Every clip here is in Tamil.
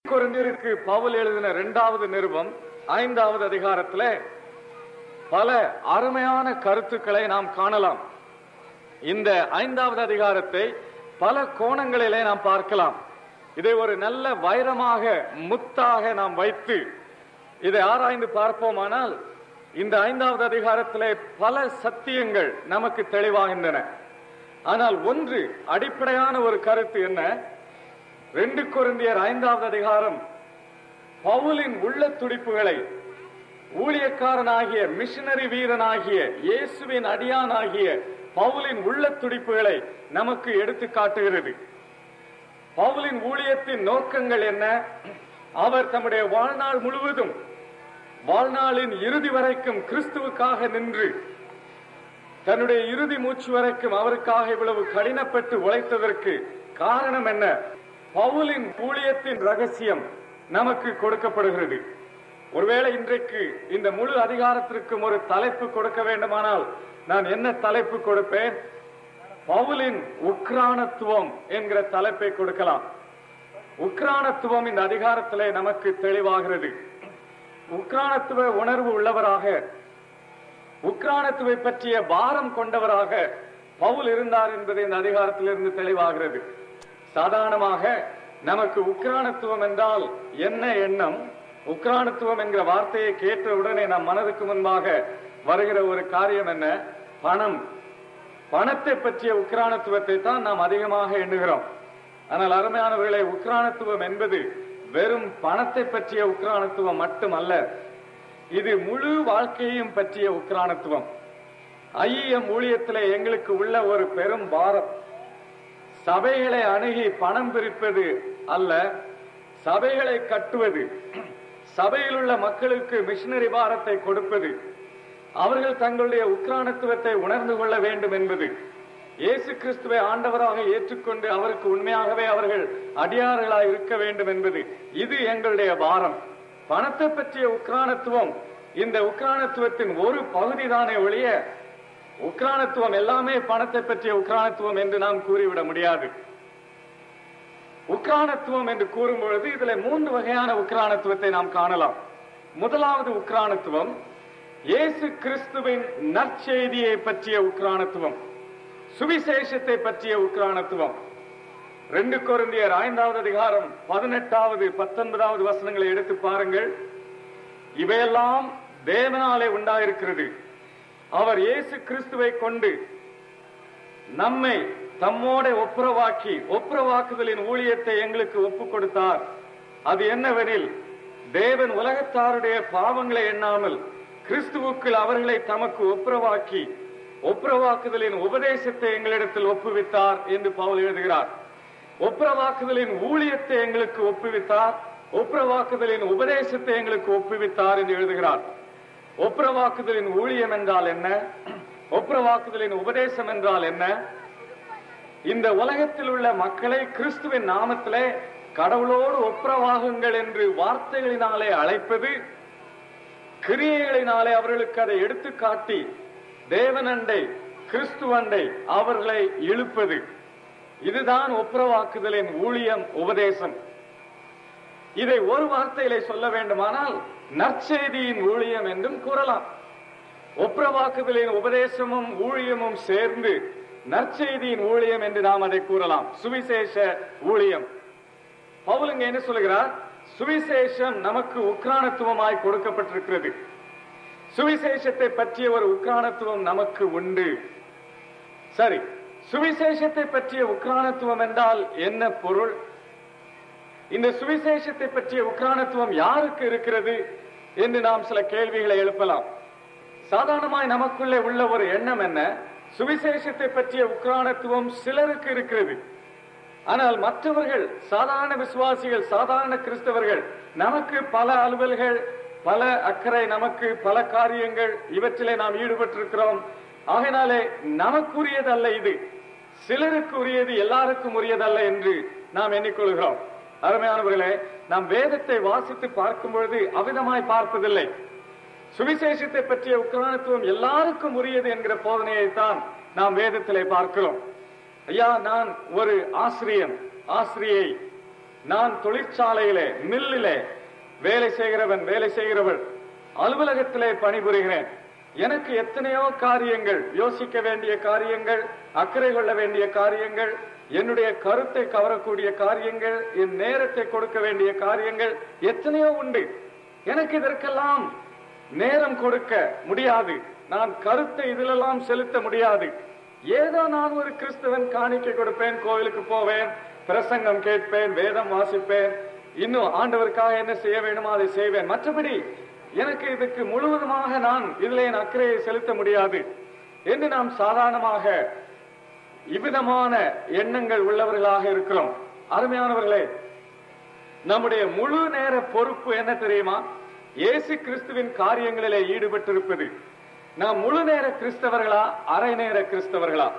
கொரிந்தியருக்கு பவுல் எழுதின இரண்டாவது நிருபம் ஐந்தாவது அதிகாரத்துல பல அருமையான கருத்துக்களை நாம் காணலாம் இந்த ஐந்தாவது அதிகாரத்தை பல கோணங்களிலே நாம் பார்க்கலாம் இதை ஒரு நல்ல வைரமாக முத்தாக நாம் வைத்து இதை ஆராய்ந்து பார்ப்போமானால் இந்த ஐந்தாவது அதிகாரத்திலே பல சத்தியங்கள் நமக்கு தெளிவாகின்றன ஆனால் ஒன்று அடிப்படையான ஒரு கருத்து என்ன ரெண்டு கொரிந்தியர் ஐந்தாவது அதிகாரம் பவுலின் உள்ள துடிப்புகளை ஊழியக்காரனாகிய மிஷனரி வீரனாகிய இயேசுவின் அடியானாகிய பவுலின் உள்ள துடிப்புகளை நமக்கு எடுத்து காட்டுகிறது பவுலின் ஊழியத்தின் நோக்கங்கள் என்ன அவர் தம்முடைய வாழ்நாள் முழுவதும் வாழ்நாளின் இறுதி வரைக்கும் கிறிஸ்துவுக்காக நின்று தன்னுடைய இறுதி மூச்சு வரைக்கும் அவருக்காக இவ்வளவு கடினப்பட்டு உழைத்ததற்கு காரணம் என்ன பவுலின் ஊழியத்தின் ரகசியம் நமக்கு கொடுக்கப்படுகிறது ஒருவேளை இன்றைக்கு இந்த முழு அதிகாரத்திற்கும் ஒரு தலைப்பு கொடுக்க வேண்டுமானால் நான் என்ன தலைப்பு கொடுப்பேன் பவுலின் உக்ரானத்துவம் என்கிற தலைப்பை கொடுக்கலாம் உக்ரானத்துவம் இந்த அதிகாரத்திலே நமக்கு தெளிவாகிறது உக்ரானத்துவ உணர்வு உள்ளவராக உக்ரானத்துவை பற்றிய பாரம் கொண்டவராக பவுல் இருந்தார் என்பது இந்த அதிகாரத்திலிருந்து தெளிவாகிறது சாதாரணமாக நமக்கு உக்ரானத்துவம் என்றால் என்ன எண்ணம் உக்ரானத்துவம் என்கிற வார்த்தையை கேட்ட உடனே நம் மனதுக்கு முன்பாக வருகிற ஒரு காரியம் என்ன பணம் பணத்தை பற்றிய உக்ரானத்துவத்தை தான் நாம் அதிகமாக எண்ணுகிறோம் ஆனால் அருமையானவர்களே உக்ரானத்துவம் என்பது வெறும் பணத்தை பற்றிய உக்ரானத்துவம் மட்டுமல்ல இது முழு வாழ்க்கையையும் பற்றிய உக்ரானத்துவம் ஐயம் ஊழியத்திலே எங்களுக்கு உள்ள ஒரு பெரும் பாரம் சபைகளை அணுகி பணம் பிரிப்பது அல்ல சபைகளை கட்டுவது சபையில் உள்ள மக்களுக்கு மிஷினரி பாரத்தை கொடுப்பது அவர்கள் தங்களுடைய உக்ரானத்துவத்தை உணர்ந்து கொள்ள வேண்டும் என்பது இயேசு கிறிஸ்துவை ஆண்டவராக ஏற்றுக்கொண்டு அவருக்கு உண்மையாகவே அவர்கள் அடியார்களாய் இருக்க வேண்டும் என்பது இது எங்களுடைய பாரம் பணத்தை பற்றிய உக்ரானத்துவம் இந்த உக்ரானத்துவத்தின் ஒரு பகுதி தானே ஒழிய உக்ரானத்துவம் எல்லாமே பணத்தை பற்றிய உக்ரானத்துவம் என்று நாம் கூறிவிட முடியாது உக்ரானத்துவம் என்று கூறும் பொழுது இதுல மூன்று வகையான உக்ரானத்துவத்தை நாம் காணலாம் முதலாவது உக்ரானத்துவம் இயேசு கிறிஸ்துவின் நற்செய்தியை பற்றிய உக்ரானத்துவம் சுவிசேஷத்தை பற்றிய உக்ரானத்துவம் ரெண்டு கொரிந்தியர் ஐந்தாவது அதிகாரம் பதினெட்டாவது பத்தொன்பதாவது வசனங்களை எடுத்து பாருங்கள் இவையெல்லாம் தேவனாலே உண்டாயிருக்கிறது அவர் இயேசு கிறிஸ்துவை கொண்டு நம்மை தம்மோட ஒப்புரவாக்கி ஒப்புரவாக்குதலின் ஊழியத்தை எங்களுக்கு ஒப்பு கொடுத்தார் அது என்னவெனில் தேவன் உலகத்தாருடைய பாவங்களை எண்ணாமல் கிறிஸ்துவுக்குள் அவர்களை தமக்கு ஒப்புரவாக்கி ஒப்புரவாக்குதலின் உபதேசத்தை எங்களிடத்தில் ஒப்புவித்தார் என்று பவுல் எழுதுகிறார் ஒப்புரவாக்குதலின் ஊழியத்தை எங்களுக்கு ஒப்புவித்தார் ஒப்புரவாக்குதலின் உபதேசத்தை எங்களுக்கு ஒப்புவித்தார் என்று எழுதுகிறார் ஒப்புரவாக்குதலின் ஊழியம் என்றால் என்ன ஒப்புரவாக்குதலின் உபதேசம் என்றால் என்ன இந்த உலகத்தில் உள்ள மக்களை கிறிஸ்துவின் நாமத்திலே கடவுளோடு ஒப்புரவாகுங்கள் என்று வார்த்தைகளினாலே அழைப்பது கிரியைகளினாலே அவர்களுக்கு அதை எடுத்து காட்டி தேவனண்டை கிறிஸ்துவண்டை அவர்களை இழுப்பது இதுதான் ஒப்புரவாக்குதலின் ஊழியம் உபதேசம் இதை ஒரு வார்த்தையிலே சொல்ல வேண்டுமானால் நற்செய்தியின் ஊழியம் என்றும் கூறலாம் ஒப்புரவாக்குதலின் உபதேசமும் ஊழியமும் சேர்ந்து நற்செய்தியின் ஊழியம் என்று நாம் அதை கூறலாம் சுவிசேஷ ஊழியம் பவுலுங்க என்ன சொல்லுகிறார் சுவிசேஷம் நமக்கு உக்ரானத்துவமாய் கொடுக்கப்பட்டிருக்கிறது சுவிசேஷத்தை பற்றிய ஒரு உக்ரானத்துவம் நமக்கு உண்டு சரி சுவிசேஷத்தை பற்றிய உக்ரானத்துவம் என்றால் என்ன பொருள் இந்த சுவிசேஷத்தை பற்றிய உக்ரானத்துவம் யாருக்கு இருக்கிறது என்று நாம் சில கேள்விகளை எழுப்பலாம் சாதாரணமாய் நமக்குள்ளே உள்ள ஒரு எண்ணம் என்ன சுவிசேஷத்தை பற்றிய உக்ரானத்துவம் சிலருக்கு இருக்கிறது ஆனால் மற்றவர்கள் சாதாரண விசுவாசிகள் சாதாரண கிறிஸ்தவர்கள் நமக்கு பல அலுவல்கள் பல அக்கறை நமக்கு பல காரியங்கள் இவற்றிலே நாம் ஈடுபட்டிருக்கிறோம் ஆகையினாலே நமக்குரியது அல்ல இது சிலருக்கு உரியது எல்லாருக்கும் உரியதல்ல என்று நாம் எண்ணிக்கொள்கிறோம் அருமையானவர்களே நாம் வேதத்தை வாசித்து பார்க்கும் பொழுது அவிதமாய் பார்ப்பதில்லை சுவிசேஷத்தை பற்றிய உக்ரானத்துவம் எல்லாருக்கும் உரியது என்கிற போதனையைத்தான் நாம் வேதத்திலே பார்க்கிறோம் ஐயா நான் ஒரு ஆசிரியன் ஆசிரியை நான் தொழிற்சாலையிலே மில்லிலே வேலை செய்கிறவன் வேலை செய்கிறவள் அலுவலகத்திலே பணிபுரிகிறேன் எனக்கு எத்தனையோ காரியங்கள் யோசிக்க வேண்டிய காரியங்கள் அக்கறை கொள்ள வேண்டிய காரியங்கள் என்னுடைய கருத்தை கவரக்கூடிய காரியங்கள் என் நேரத்தை கொடுக்க வேண்டிய காரியங்கள் எத்தனையோ உண்டு எனக்கு இதற்கெல்லாம் நேரம் கொடுக்க முடியாது நான் கருத்தை இதிலெல்லாம் செலுத்த முடியாது ஏதோ நான் ஒரு கிறிஸ்தவன் காணிக்கை கொடுப்பேன் கோவிலுக்கு போவேன் பிரசங்கம் கேட்பேன் வேதம் வாசிப்பேன் இன்னும் ஆண்டவருக்காக என்ன செய்ய வேண்டுமோ அதை செய்வேன் மற்றபடி எனக்கு இதுக்கு முழுவதுமாக நான் இதில் என் அக்கறையை செலுத்த முடியாது என்று நாம் சாதாரணமாக இவ்விதமான எண்ணங்கள் உள்ளவர்களாக இருக்கிறோம் அருமையானவர்களே நம்முடைய முழு நேர பொறுப்பு என்ன தெரியுமா இயேசு கிறிஸ்துவின் காரியங்களிலே ஈடுபட்டிருப்பது நாம் முழு நேர கிறிஸ்தவர்களா அரை நேர கிறிஸ்தவர்களா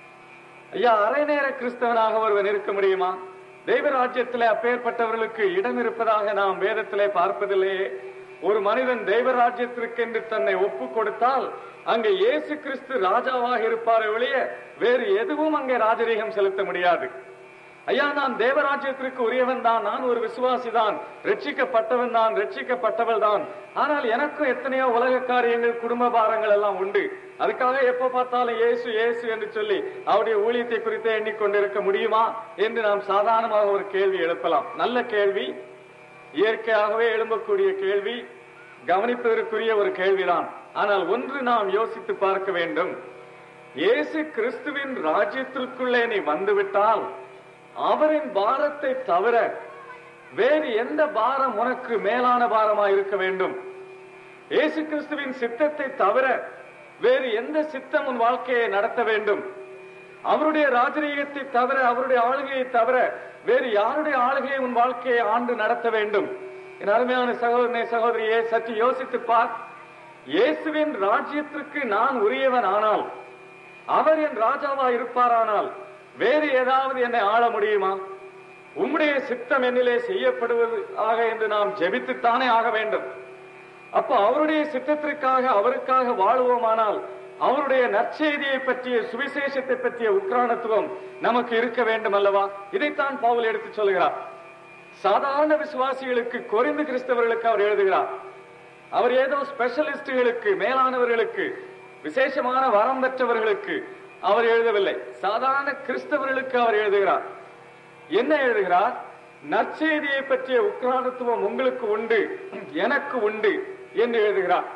ஐயா அரை நேர கிறிஸ்தவனாக ஒருவன் இருக்க முடியுமா தெய்வராஜ்யத்திலே அப்பேற்பட்டவர்களுக்கு இடம் இருப்பதாக நாம் வேதத்திலே பார்ப்பதில்லையே ஒரு மனிதன் தெய்வராஜ்யத்திற்கென்று தன்னை ஒப்பு கொடுத்தால் அங்கே இயேசு கிறிஸ்து ராஜாவாக இருப்பாரே ஒழிய வேறு எதுவும் அங்கே ராஜரீகம் செலுத்த முடியாது ஐயா நான் தேவராஜ்யத்திற்கு உரியவன் தான் நான் ஒரு விசுவாசி தான் ரட்சிக்கப்பட்டவன் தான் ரட்சிக்கப்பட்டவள் தான் ஆனால் எனக்கும் எத்தனையோ உலக காரியங்கள் குடும்ப பாரங்கள் எல்லாம் உண்டு அதுக்காக எப்ப பார்த்தாலும் இயேசு இயேசு என்று சொல்லி அவருடைய ஊழியத்தை குறித்து எண்ணிக்கொண்டிருக்க முடியுமா என்று நாம் சாதாரணமாக ஒரு கேள்வி எழுப்பலாம் நல்ல கேள்வி இயற்கையாகவே எழும்பக்கூடிய கேள்வி கவனிப்பதற்குரிய ஒரு கேள்விதான் ஆனால் ஒன்று நாம் யோசித்து பார்க்க வேண்டும் இயேசு கிறிஸ்துவின் ராஜ்யத்திற்குள்ளே நீ வந்துவிட்டால் அவரின் பாரத்தை தவிர வேறு எந்த பாரம் உனக்கு மேலான பாரமா இருக்க வேண்டும் இயேசு கிறிஸ்துவின் சித்தத்தை தவிர வேறு எந்த சித்தம் உன் வாழ்க்கையை நடத்த வேண்டும் அவருடைய ராஜரீகத்தை தவிர அவருடைய ஆளுகையை தவிர வேறு யாருடைய ஆளுகையை உன் வாழ்க்கையை ஆண்டு நடத்த வேண்டும் என் அருமையான சகோதரனே சகோதரியே சற்று யோசித்து பார் இயேசுவின் ராஜ்யத்திற்கு நான் உரியவன் ஆனால் அவர் என் ராஜாவா இருப்பாரானால் வேறு ஏதாவது என்னை ஆள முடியுமா உம்முடைய சித்தம் என்னிலே செய்யப்படுவது ஆக என்று நாம் ஜெபித்துத்தானே ஆக வேண்டும் அப்போ அவருடைய சித்தத்திற்காக அவருக்காக வாழுவோமானால் அவருடைய நற்செய்தியை பற்றிய சுவிசேஷத்தை பற்றிய உக்ரானத்துவம் நமக்கு இருக்க வேண்டும் அல்லவா இதைத்தான் பவுல் எடுத்து சொல்கிறார் சாதாரண விசுவாசிகளுக்கு குறைந்து கிறிஸ்தவர்களுக்கு அவர் எழுதுகிறார் அவர் ஏதோ ஸ்பெஷலிஸ்டுகளுக்கு மேலானவர்களுக்கு விசேஷமான வரம் பெற்றவர்களுக்கு அவர் எழுதவில்லை சாதாரண கிறிஸ்தவர்களுக்கு அவர் எழுதுகிறார் என்ன எழுதுகிறார் நற்செய்தியை பற்றிய உக்ரானத்துவம் உங்களுக்கு உண்டு எனக்கு உண்டு என்று எழுதுகிறார்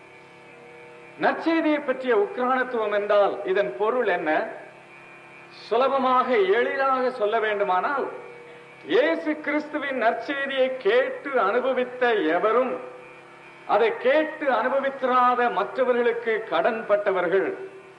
நற்செய்தியை பற்றிய உக்ரானத்துவம் என்றால் இதன் பொருள் என்ன சுலபமாக எளிதாக சொல்ல வேண்டுமானால் இயேசு கிறிஸ்துவின் நற்செய்தியை கேட்டு அனுபவித்த எவரும் அதை கேட்டு அனுபவித்திராத மற்றவர்களுக்கு கடன்பட்டவர்கள்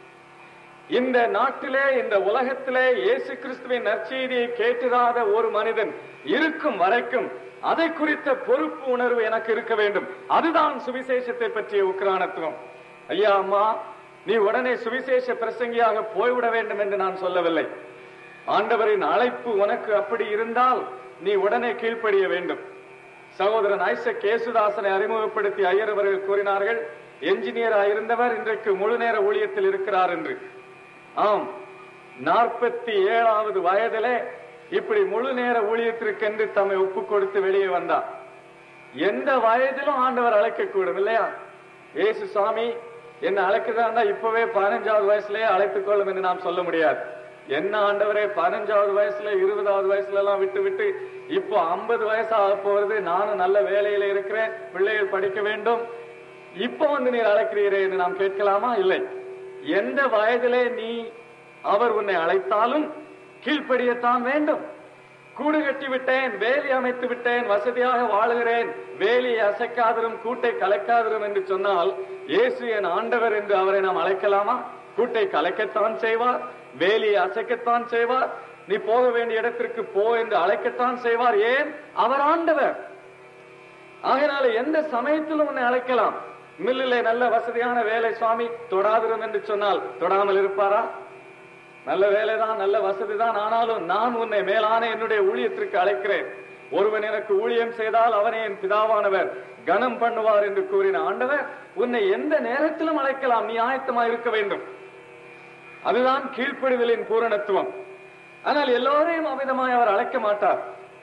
இந்த நாட்டிலே இந்த உலகத்திலே இயேசு கிறிஸ்துவின் நற்செய்தியை கேட்டிராத ஒரு மனிதன் இருக்கும் வரைக்கும் அதை குறித்த பொறுப்பு உணர்வு எனக்கு இருக்க வேண்டும் அதுதான் சுவிசேஷத்தை பற்றிய உக்ரானத்துவம் ஐயா அம்மா நீ உடனே சுவிசேஷ பிரசங்கியாக போய்விட வேண்டும் என்று நான் சொல்லவில்லை ஆண்டவரின் அழைப்பு உனக்கு அப்படி இருந்தால் நீ உடனே கீழ்ப்படிய வேண்டும் சகோதரன் ஐசக் கேசுதாசனை அறிமுகப்படுத்தி ஐயர் அவர்கள் கூறினார்கள் என்ஜினியரா இருந்தவர் இன்றைக்கு முழு நேர ஊழியத்தில் இருக்கிறார் என்று ஆம் நாற்பத்தி ஏழாவது வயதிலே இப்படி முழு நேர ஊழியத்திற்கென்று தம்மை ஒப்பு கொடுத்து வெளியே வந்தார் எந்த வயதிலும் ஆண்டவர் அழைக்கக்கூடும் இல்லையா ஏசு சாமி என்ன அழைக்கிறதா இப்பவே பதினஞ்சாவது வயசுலயே அழைத்துக் கொள்ளும் என்று நாம் சொல்ல முடியாது என்ன ஆண்டவரே பதினஞ்சாவது வயசுல இருபதாவது வயசுல எல்லாம் விட்டு விட்டு இப்போ ஐம்பது வயசு ஆக போறது நானும் நல்ல வேலையில இருக்கிறேன் பிள்ளைகள் படிக்க வேண்டும் இப்போ வந்து நீர் அழைக்கிறீரே என்று நாம் கேட்கலாமா இல்லை எந்த வயதிலே நீ அவர் உன்னை அழைத்தாலும் கீழ்ப்படியத்தான் வேண்டும் கூடு கட்டி விட்டேன் வேலி அமைத்து விட்டேன் வசதியாக வாழுகிறேன் வேலியை அசைக்காதிரும் கூட்டை கலைக்காதிரும் என்று சொன்னால் இயேசு என் ஆண்டவர் என்று அவரை நாம் அழைக்கலாமா கூட்டை கலைக்கத்தான் செய்வார் வேலியை அசைக்கத்தான் செய்வார் நீ போக வேண்டிய இடத்திற்கு போ என்று அழைக்கத்தான் செய்வார் ஏன் அவர் ஆண்டவர் ஆகையினால எந்த சமயத்திலும் உன்னை அழைக்கலாம் மில்லிலே நல்ல வசதியான வேலை சுவாமி தொடாதிரும் என்று சொன்னால் தொடாமல் இருப்பாரா நல்ல வேலைதான் நல்ல வசதிதான் ஆனாலும் நான் உன்னை மேலான என்னுடைய ஊழியத்திற்கு அழைக்கிறேன் ஒருவன் எனக்கு ஊழியம் செய்தால் அவனே என் பிதாவானவர் கனம் பண்ணுவார் என்று கூறின ஆண்டவர் உன்னை எந்த நேரத்திலும் அழைக்கலாம் நீ ஆயத்தமா இருக்க வேண்டும் அதுதான் கீழ்ப்படிதலின் பூரணத்துவம் ஆனால் எல்லோரையும் அமிதமாய் அவர் அழைக்க மாட்டார்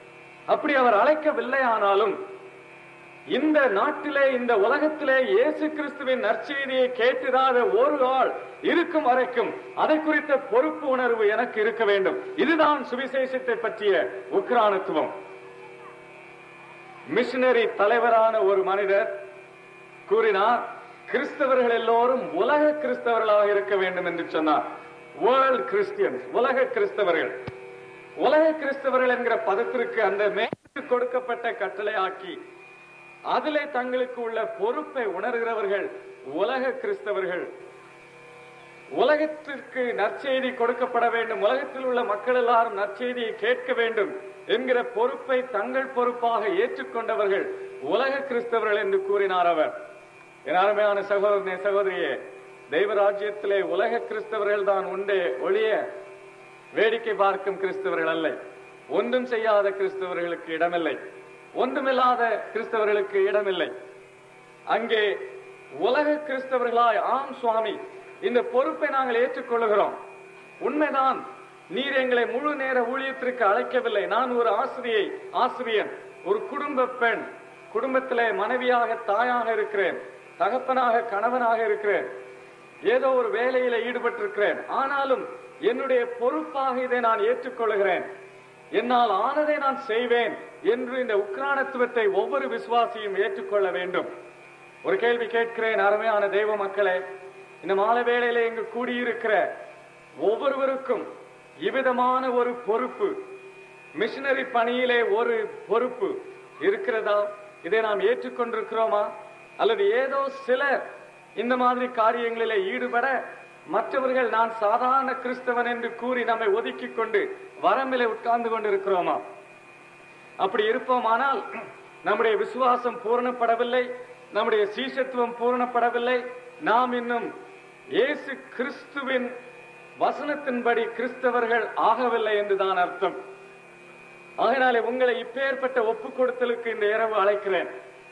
அப்படி அவர் அழைக்கவில்லை ஆனாலும் இந்த நாட்டிலே இந்த உலகத்திலே இயேசு கிறிஸ்துவின் நற்செய்தியை கேட்டிராத ஒரு ஆள் இருக்கும் வரைக்கும் அதை குறித்த பொறுப்பு உணர்வு எனக்கு இருக்க வேண்டும் இதுதான் சுவிசேஷத்தை பற்றிய உக்ரானத்துவம் மிஷனரி தலைவரான ஒரு மனிதர் கூறினார் கிறிஸ்தவர்கள் எல்லோரும் உலக கிறிஸ்தவர்களாக இருக்க வேண்டும் என்று சொன்னார் வேர்ல்ட் கிறிஸ்டியன்ஸ் உலக கிறிஸ்தவர்கள் உலக கிறிஸ்தவர்கள் என்கிற பதத்திற்கு அந்த மேற்கு கொடுக்கப்பட்ட கட்டளை ஆக்கி அதிலே தங்களுக்கு உள்ள பொறுப்பை உணர்கிறவர்கள் உலக கிறிஸ்தவர்கள் உலகத்திற்கு நற்செய்தி கொடுக்கப்பட வேண்டும் உலகத்தில் உள்ள மக்கள் எல்லாரும் நற்செய்தியை கேட்க வேண்டும் என்கிற பொறுப்பை தங்கள் பொறுப்பாக ஏற்றுக்கொண்டவர்கள் உலக கிறிஸ்தவர்கள் என்று கூறினார் அவர் என் அருமையான சகோதரனே சகோதரியே தெய்வராஜ்யத்திலே உலக கிறிஸ்தவர்கள் தான் உண்டே ஒழிய வேடிக்கை பார்க்கும் கிறிஸ்தவர்கள் அல்ல ஒன்றும் செய்யாத கிறிஸ்தவர்களுக்கு இடமில்லை ஒன்றுமில்லாத கிறிஸ்தவர்களுக்கு இடமில்லை அங்கே உலக கிறிஸ்தவர்களாய் ஆம் சுவாமி இந்த பொறுப்பை நாங்கள் ஏற்றுக்கொள்கிறோம் உண்மைதான் நீர் எங்களை முழு நேர ஊழியத்திற்கு அழைக்கவில்லை நான் ஒரு ஆசிரியை ஆசிரியன் ஒரு குடும்ப பெண் குடும்பத்திலே மனைவியாக தாயாக இருக்கிறேன் தகப்பனாக கணவனாக இருக்கிறேன் ஏதோ ஒரு வேலையில ஈடுபட்டிருக்கிறேன் ஆனாலும் என்னுடைய பொறுப்பாக இதை நான் ஏற்றுக்கொள்கிறேன் என்னால் ஆனதை நான் செய்வேன் என்று இந்த உக்ரானத்துவத்தை ஒவ்வொரு விசுவாசியும் ஏற்றுக்கொள்ள வேண்டும் ஒரு கேள்வி கேட்கிறேன் அருமையான தெய்வ மக்களே இந்த மாலை வேளையில இங்கு கூடியிருக்கிற ஒவ்வொருவருக்கும் இவ்விதமான ஒரு பொறுப்பு மிஷனரி பணியிலே ஒரு பொறுப்பு இருக்கிறதா இதை நாம் ஏற்றுக்கொண்டிருக்கிறோமா அல்லது ஏதோ சிலர் இந்த மாதிரி காரியங்களிலே ஈடுபட மற்றவர்கள் நான் சாதாரண கிறிஸ்தவன் என்று கூறி நம்மை ஒதுக்கிக் கொண்டு வரம்பிலே உட்கார்ந்து கொண்டிருக்கிறோமா அப்படி இருப்போமானால் நம்முடைய விசுவாசம் பூரணப்படவில்லை நம்முடைய சீசத்துவம் பூரணப்படவில்லை நாம் இன்னும் இயேசு கிறிஸ்துவின் வசனத்தின்படி கிறிஸ்தவர்கள் ஆகவில்லை என்றுதான் அர்த்தம் ஆகையினாலே உங்களை இப்பேற்பட்ட ஒப்பு கொடுத்தலுக்கு இந்த இரவு அழைக்கிறேன்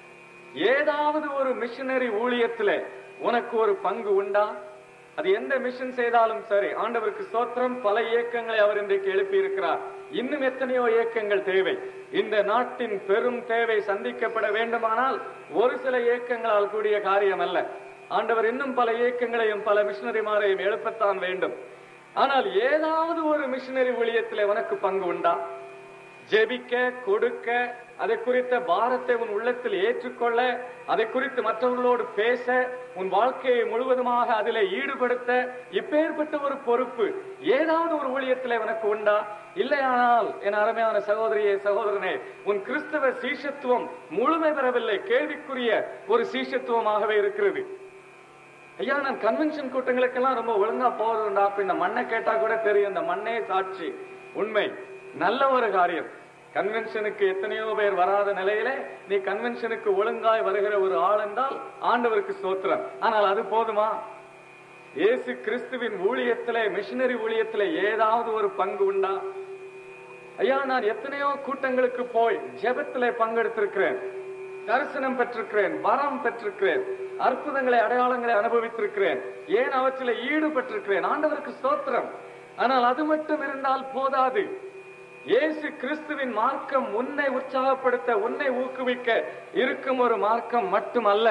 ஏதாவது ஒரு மிஷனரி ஊழியத்திலே உனக்கு ஒரு பங்கு உண்டா அது எந்த மிஷன் செய்தாலும் சரி ஆண்டவருக்கு சோத்திரம் பல இயக்கங்களை அவர் இன்றைக்கு எழுப்பி இருக்கிறார் இன்னும் எத்தனையோ இயக்கங்கள் தேவை இந்த நாட்டின் பெரும் தேவை சந்திக்கப்பட வேண்டுமானால் ஒரு சில இயக்கங்களால் கூடிய காரியம் அல்ல ஆண்டவர் இன்னும் பல இயக்கங்களையும் பல மிஷனரிமாரையும் எழுப்பத்தான் வேண்டும் ஆனால் ஏதாவது ஒரு மிஷனரி ஊழியத்திலே உனக்கு பங்கு உண்டா ஜெபிக்க கொடுக்க அதை குறித்த பாரத்தை உன் உள்ளத்தில் ஏற்றுக்கொள்ள அதை குறித்து மற்றவர்களோடு பேச உன் வாழ்க்கையை முழுவதுமாக அதிலே ஈடுபடுத்த இப்பேற்பட்ட ஒரு பொறுப்பு ஏதாவது ஒரு ஊழியத்திலே உனக்கு உண்டா இல்லையானால் என் அருமையான சகோதரியே சகோதரனே உன் கிறிஸ்தவ சீஷத்துவம் முழுமை பெறவில்லை கேள்விக்குரிய ஒரு சீஷத்துவமாகவே இருக்கிறது ஐயா நான் கன்வென்ஷன் கூட்டங்களுக்கெல்லாம் ரொம்ப ஒழுங்கா போறதுண்டா அப்ப இந்த மண்ணை கேட்டா கூட தெரியும் இந்த மண்ணே சாட்சி உண்மை நல்ல ஒரு காரியம் கன்வென்ஷனுக்கு எத்தனையோ பேர் வராத நிலையிலே நீ கன்வென்ஷனுக்கு ஒழுங்காய் வருகிற ஒரு ஆள் என்றால் ஆண்டவருக்கு சோத்திரம் ஆனால் அது போதுமா இயேசு கிறிஸ்துவின் ஊழியத்திலே மிஷனரி ஊழியத்திலே ஏதாவது ஒரு பங்கு உண்டா ஐயா நான் எத்தனையோ கூட்டங்களுக்கு போய் ஜெபத்திலே பங்கெடுத்திருக்கிறேன் தரிசனம் பெற்றிருக்கிறேன் வரம் பெற்றிருக்கிறேன் அற்புதங்களை அடையாளங்களை அனுபவித்திருக்கிறேன் ஏன் அவற்றில் ஈடுபட்டிருக்கிறேன் ஆண்டவருக்கு ஸ்தோத்திரம் ஆனால் அது மட்டும் இருந்தால் போதாது இயேசு கிறிஸ்துவின் மார்க்கம் உன்னை உற்சாகப்படுத்த உன்னை ஊக்குவிக்க இருக்கும் ஒரு மார்க்கம் மட்டுமல்ல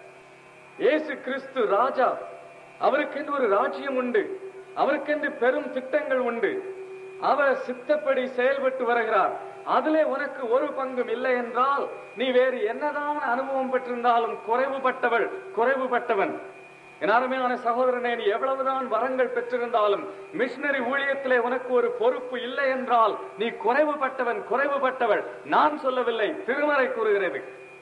இயேசு கிறிஸ்து ராஜா அவருக்கென்று ஒரு ராஜ்யம் உண்டு அவருக்கென்று பெரும் திட்டங்கள் உண்டு அவர் சித்தப்படி செயல்பட்டு வருகிறார் அதிலே உனக்கு ஒரு பங்கும் இல்லை என்றால் நீ வேறு என்னதான் அனுபவம் பெற்றிருந்தாலும் குறைவுபட்டவள் குறைவுபட்டவன் என் அருமையான சகோதரனே நீ எவ்வளவுதான் வரங்கள் பெற்றிருந்தாலும் மிஷனரி ஊழியத்திலே உனக்கு ஒரு பொறுப்பு இல்லை என்றால் நீ குறைவுபட்டவன் குறைவுபட்டவள் நான் சொல்லவில்லை திருமறை கூறுகிறது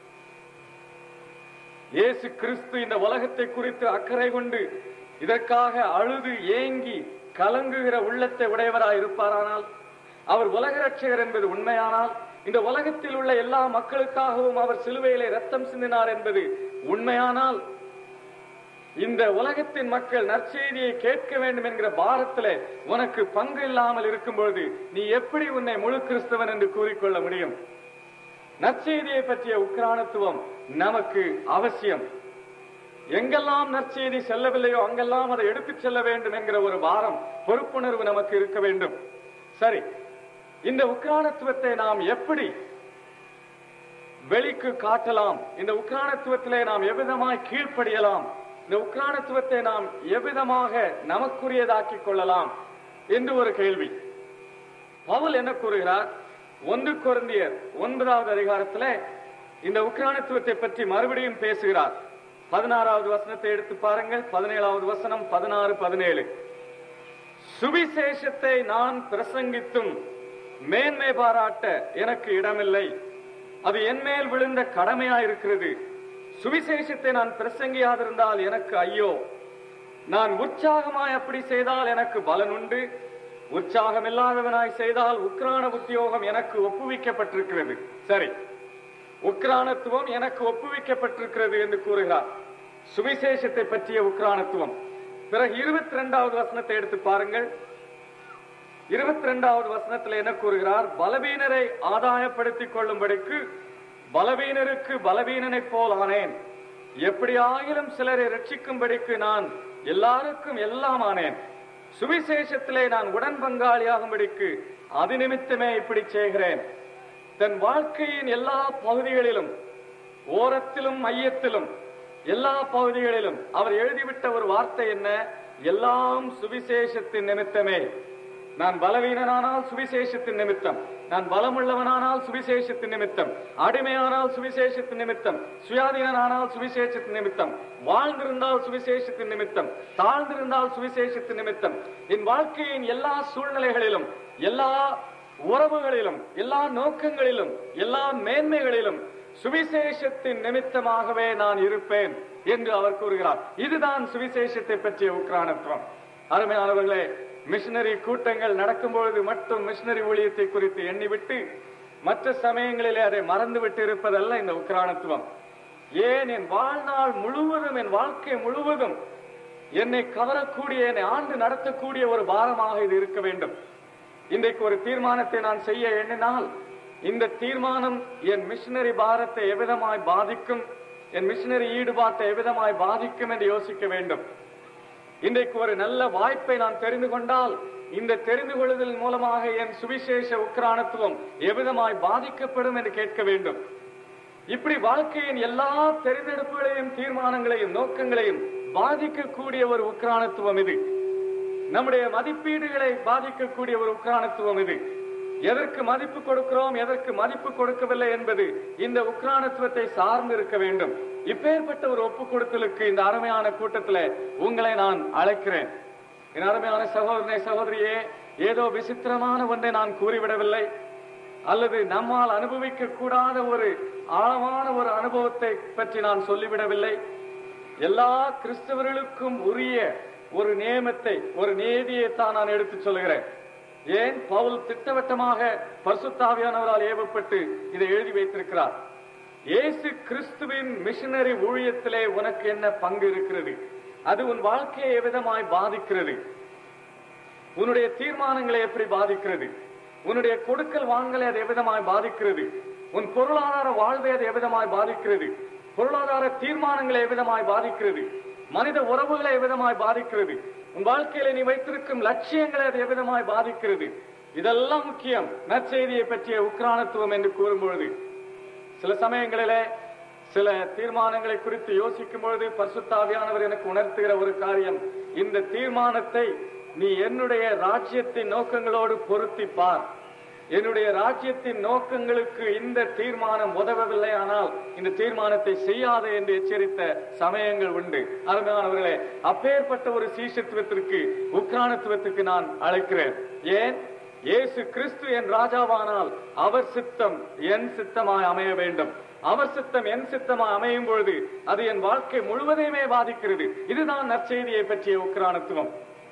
இயேசு கிறிஸ்து இந்த உலகத்தை குறித்து அக்கறை கொண்டு இதற்காக அழுது ஏங்கி கலங்குகிற உள்ளத்தை உடையவராய் இருப்பாரானால் அவர் உலக ரட்சகர் என்பது உண்மையானால் இந்த உலகத்தில் உள்ள எல்லா மக்களுக்காகவும் அவர் சிலுவையிலே ரத்தம் சிந்தினார் என்பது உண்மையானால் இந்த உலகத்தின் மக்கள் நற்செய்தியை கேட்க வேண்டும் என்கிற பாரத்திலே உனக்கு பங்கு இல்லாமல் இருக்கும் பொழுது நீ எப்படி உன்னை முழு கிறிஸ்தவன் என்று கூறிக்கொள்ள முடியும் நற்செய்தியை பற்றிய உக்ரானத்துவம் நமக்கு அவசியம் எங்கெல்லாம் நற்செய்தி செல்லவில்லையோ அங்கெல்லாம் அதை எடுத்துச் செல்ல வேண்டும் என்கிற ஒரு பாரம் பொறுப்புணர்வு நமக்கு இருக்க வேண்டும் சரி இந்த உக்ரானத்துவத்தை நாம் எப்படி வெளிக்கு காட்டலாம் இந்த உக்ரானத்துவத்திலே நாம் எவ்விதமாய் கீழ்ப்படியலாம் இந்த உக்ரானத்துவத்தை நாம் எவ்விதமாக நமக்குரியதாக்கிக் கொள்ளலாம் என்று ஒரு கேள்வி பவுல் என்ன கூறுகிறார் ஒன்று கொருந்தியர் ஒன்பதாவது அதிகாரத்திலே இந்த உக்ரானத்துவத்தை பற்றி மறுபடியும் பேசுகிறார் பதினாறாவது வசனத்தை எடுத்து பாருங்கள் பதினேழாவது வசனம் பதினாறு பதினேழு சுவிசேஷத்தை நான் பிரசங்கித்தும் மேன்மை பாராட்ட எனக்கு இடமில்லை அது என் மேல் விழுந்த கடமையா இருக்கிறது சுவிசேஷத்தை நான் பிரசங்கியாதிருந்தால் எனக்கு ஐயோ நான் உற்சாகமாய் அப்படி செய்தால் எனக்கு பலன் உண்டு உற்சாகம் இல்லாதவனாய் செய்தால் உக்ரான உத்தியோகம் எனக்கு ஒப்புவிக்கப்பட்டிருக்கிறது சரி உக்ரானத்துவம் எனக்கு ஒப்புவிக்கப்பட்டிருக்கிறது என்று கூறுகிறார் சுவிசேஷத்தை பற்றிய உக்ரானத்துவம் பிறகு இருபத்தி ரெண்டாவது வசனத்தை எடுத்து பாருங்கள் இருபத்தி ரெண்டாவது வசனத்தில் என்ன கூறுகிறார் பலவீனரை ஆதாயப்படுத்திக் கொள்ளும்படிக்கு பலவீனருக்கு பலவீனனைப் போல் ஆனேன் எப்படி ஆகிலும் சிலரை ரட்சிக்கும்படிக்கு நான் எல்லாருக்கும் எல்லாம் ஆனேன் சுவிசேஷத்திலே நான் உடன் பங்காளியாகும்படிக்கு அது நிமித்தமே இப்படி செய்கிறேன் தன் வாழ்க்கையின் எல்லா பகுதிகளிலும் ஓரத்திலும் மையத்திலும் எல்லா பகுதிகளிலும் அவர் எழுதிவிட்ட ஒரு வார்த்தை என்ன எல்லாம் சுவிசேஷத்தின் நிமித்தமே நான் பலவீனனானால் சுவிசேஷத்தின் நிமித்தம் நான் பலமுள்ளவனானால் சுவிசேஷத்தின் நிமித்தம் அடிமையானால் சுவிசேஷத்தின் நிமித்தம் சுயாதீனனானால் சுவிசேஷத்தின் நிமித்தம் வாழ்ந்திருந்தால் சுவிசேஷத்தின் நிமித்தம் தாழ்ந்திருந்தால் சுவிசேஷத்தின் நிமித்தம் என் வாழ்க்கையின் எல்லா சூழ்நிலைகளிலும் எல்லா உறவுகளிலும் எல்லா நோக்கங்களிலும் எல்லா மேன்மைகளிலும் சுவிசேஷத்தின் நிமித்தமாகவே நான் இருப்பேன் என்று அவர் கூறுகிறார் இதுதான் சுவிசேஷத்தை பற்றிய உக்ரானத்துவம் அருமையானவர்களே மிஷனரி கூட்டங்கள் நடக்கும் பொழுது மட்டும் மிஷனரி ஊழியத்தை குறித்து எண்ணிவிட்டு மற்ற சமயங்களிலே அதை மறந்துவிட்டு இருப்பதல்ல இந்த உக்ரானத்துவம் ஏன் என் வாழ்நாள் முழுவதும் என் வாழ்க்கை முழுவதும் என்னை கவரக்கூடிய என்னை ஆண்டு நடத்தக்கூடிய ஒரு பாரமாக இது இருக்க வேண்டும் இன்றைக்கு ஒரு தீர்மானத்தை நான் செய்ய எண்ணினால் இந்த தீர்மானம் என் மிஷனரி பாரத்தை எவ்விதமாய் பாதிக்கும் என் மிஷனரி ஈடுபாட்டை எவ்விதமாய் பாதிக்கும் என்று யோசிக்க வேண்டும் இன்றைக்கு ஒரு நல்ல வாய்ப்பை நான் தெரிந்து கொண்டால் இந்த தெரிந்து கொள்ளுதல் மூலமாக என் சுவிசேஷ உக்ரானத்துவம் எவ்விதமாய் பாதிக்கப்படும் என்று கேட்க வேண்டும் இப்படி வாழ்க்கையின் எல்லா தெரிந்தெடுப்புகளையும் தீர்மானங்களையும் நோக்கங்களையும் பாதிக்கக்கூடிய ஒரு உக்ரானத்துவம் இது நம்முடைய மதிப்பீடுகளை பாதிக்கக்கூடிய ஒரு உக்ரானத்துவம் இது எதற்கு மதிப்பு கொடுக்கிறோம் எதற்கு மதிப்பு கொடுக்கவில்லை என்பது இந்த உக்ரானத்துவத்தை சார்ந்து இருக்க வேண்டும் இப்பேற்பட்ட ஒரு ஒப்பு கொடுத்தலுக்கு இந்த அருமையான கூட்டத்துல உங்களை நான் அழைக்கிறேன் என் அருமையான சகோதரனை சகோதரியே ஏதோ விசித்திரமான ஒன்றை நான் கூறிவிடவில்லை அல்லது நம்மால் அனுபவிக்க கூடாத ஒரு ஆழமான ஒரு அனுபவத்தை பற்றி நான் சொல்லிவிடவில்லை எல்லா கிறிஸ்தவர்களுக்கும் உரிய ஒரு நியமத்தை ஒரு நீதியை தான் நான் எடுத்துச் சொல்கிறேன் ஏன் பவுல் திட்டவட்டமாக பரிசுத்தாவியானவரால் ஏவப்பட்டு இதை எழுதி வைத்திருக்கிறார் இயேசு கிறிஸ்துவின் மிஷனரி ஊழியத்திலே உனக்கு என்ன பங்கு இருக்கிறது அது உன் வாழ்க்கையை எவ்விதமாய் பாதிக்கிறது உன்னுடைய தீர்மானங்களை எப்படி பாதிக்கிறது உன்னுடைய கொடுக்கல் வாங்கலை அது எவ்விதமாய் பாதிக்கிறது உன் பொருளாதார வாழ்வை அது எவ்விதமாய் பாதிக்கிறது பொருளாதார தீர்மானங்களை எவ்விதமாய் பாதிக்கிறது மனித உறவுகளை எவ்விதமாய் பாதிக்கிறது உன் வாழ்க்கையில நீ வைத்திருக்கும் லட்சியங்களை அது எவ்விதமாய் பாதிக்கிறது இதெல்லாம் முக்கியம் நற்செய்தியை பற்றிய உக்ரானத்துவம் என்று கூறும்பொழுது சில சமயங்களிலே சில தீர்மானங்களை குறித்து யோசிக்கும் பொழுது பரிசுத்தாவியானவர் எனக்கு உணர்த்துகிற ஒரு காரியம் இந்த தீர்மானத்தை நீ என்னுடைய ராஜ்யத்தின் நோக்கங்களோடு பொருத்தி பார் என்னுடைய ராஜ்யத்தின் நோக்கங்களுக்கு இந்த தீர்மானம் உதவவில்லை ஆனால் இந்த தீர்மானத்தை செய்யாதே என்று எச்சரித்த சமயங்கள் உண்டு அருமையானவர்களே அப்பேற்பட்ட ஒரு சீஷத்துவத்திற்கு உக்ரானத்துவத்திற்கு நான் அழைக்கிறேன் ஏன் இயேசு கிறிஸ்து என் ராஜாவானால் அவர் சித்தம் என் சித்தமாய் அமைய வேண்டும் அவர் சித்தம் என் சித்தமாய் அமையும் பொழுது அது என் வாழ்க்கை முழுவதையுமே பாதிக்கிறது இதுதான் நற்செய்தியை பற்றிய உக்ரானத்துவம்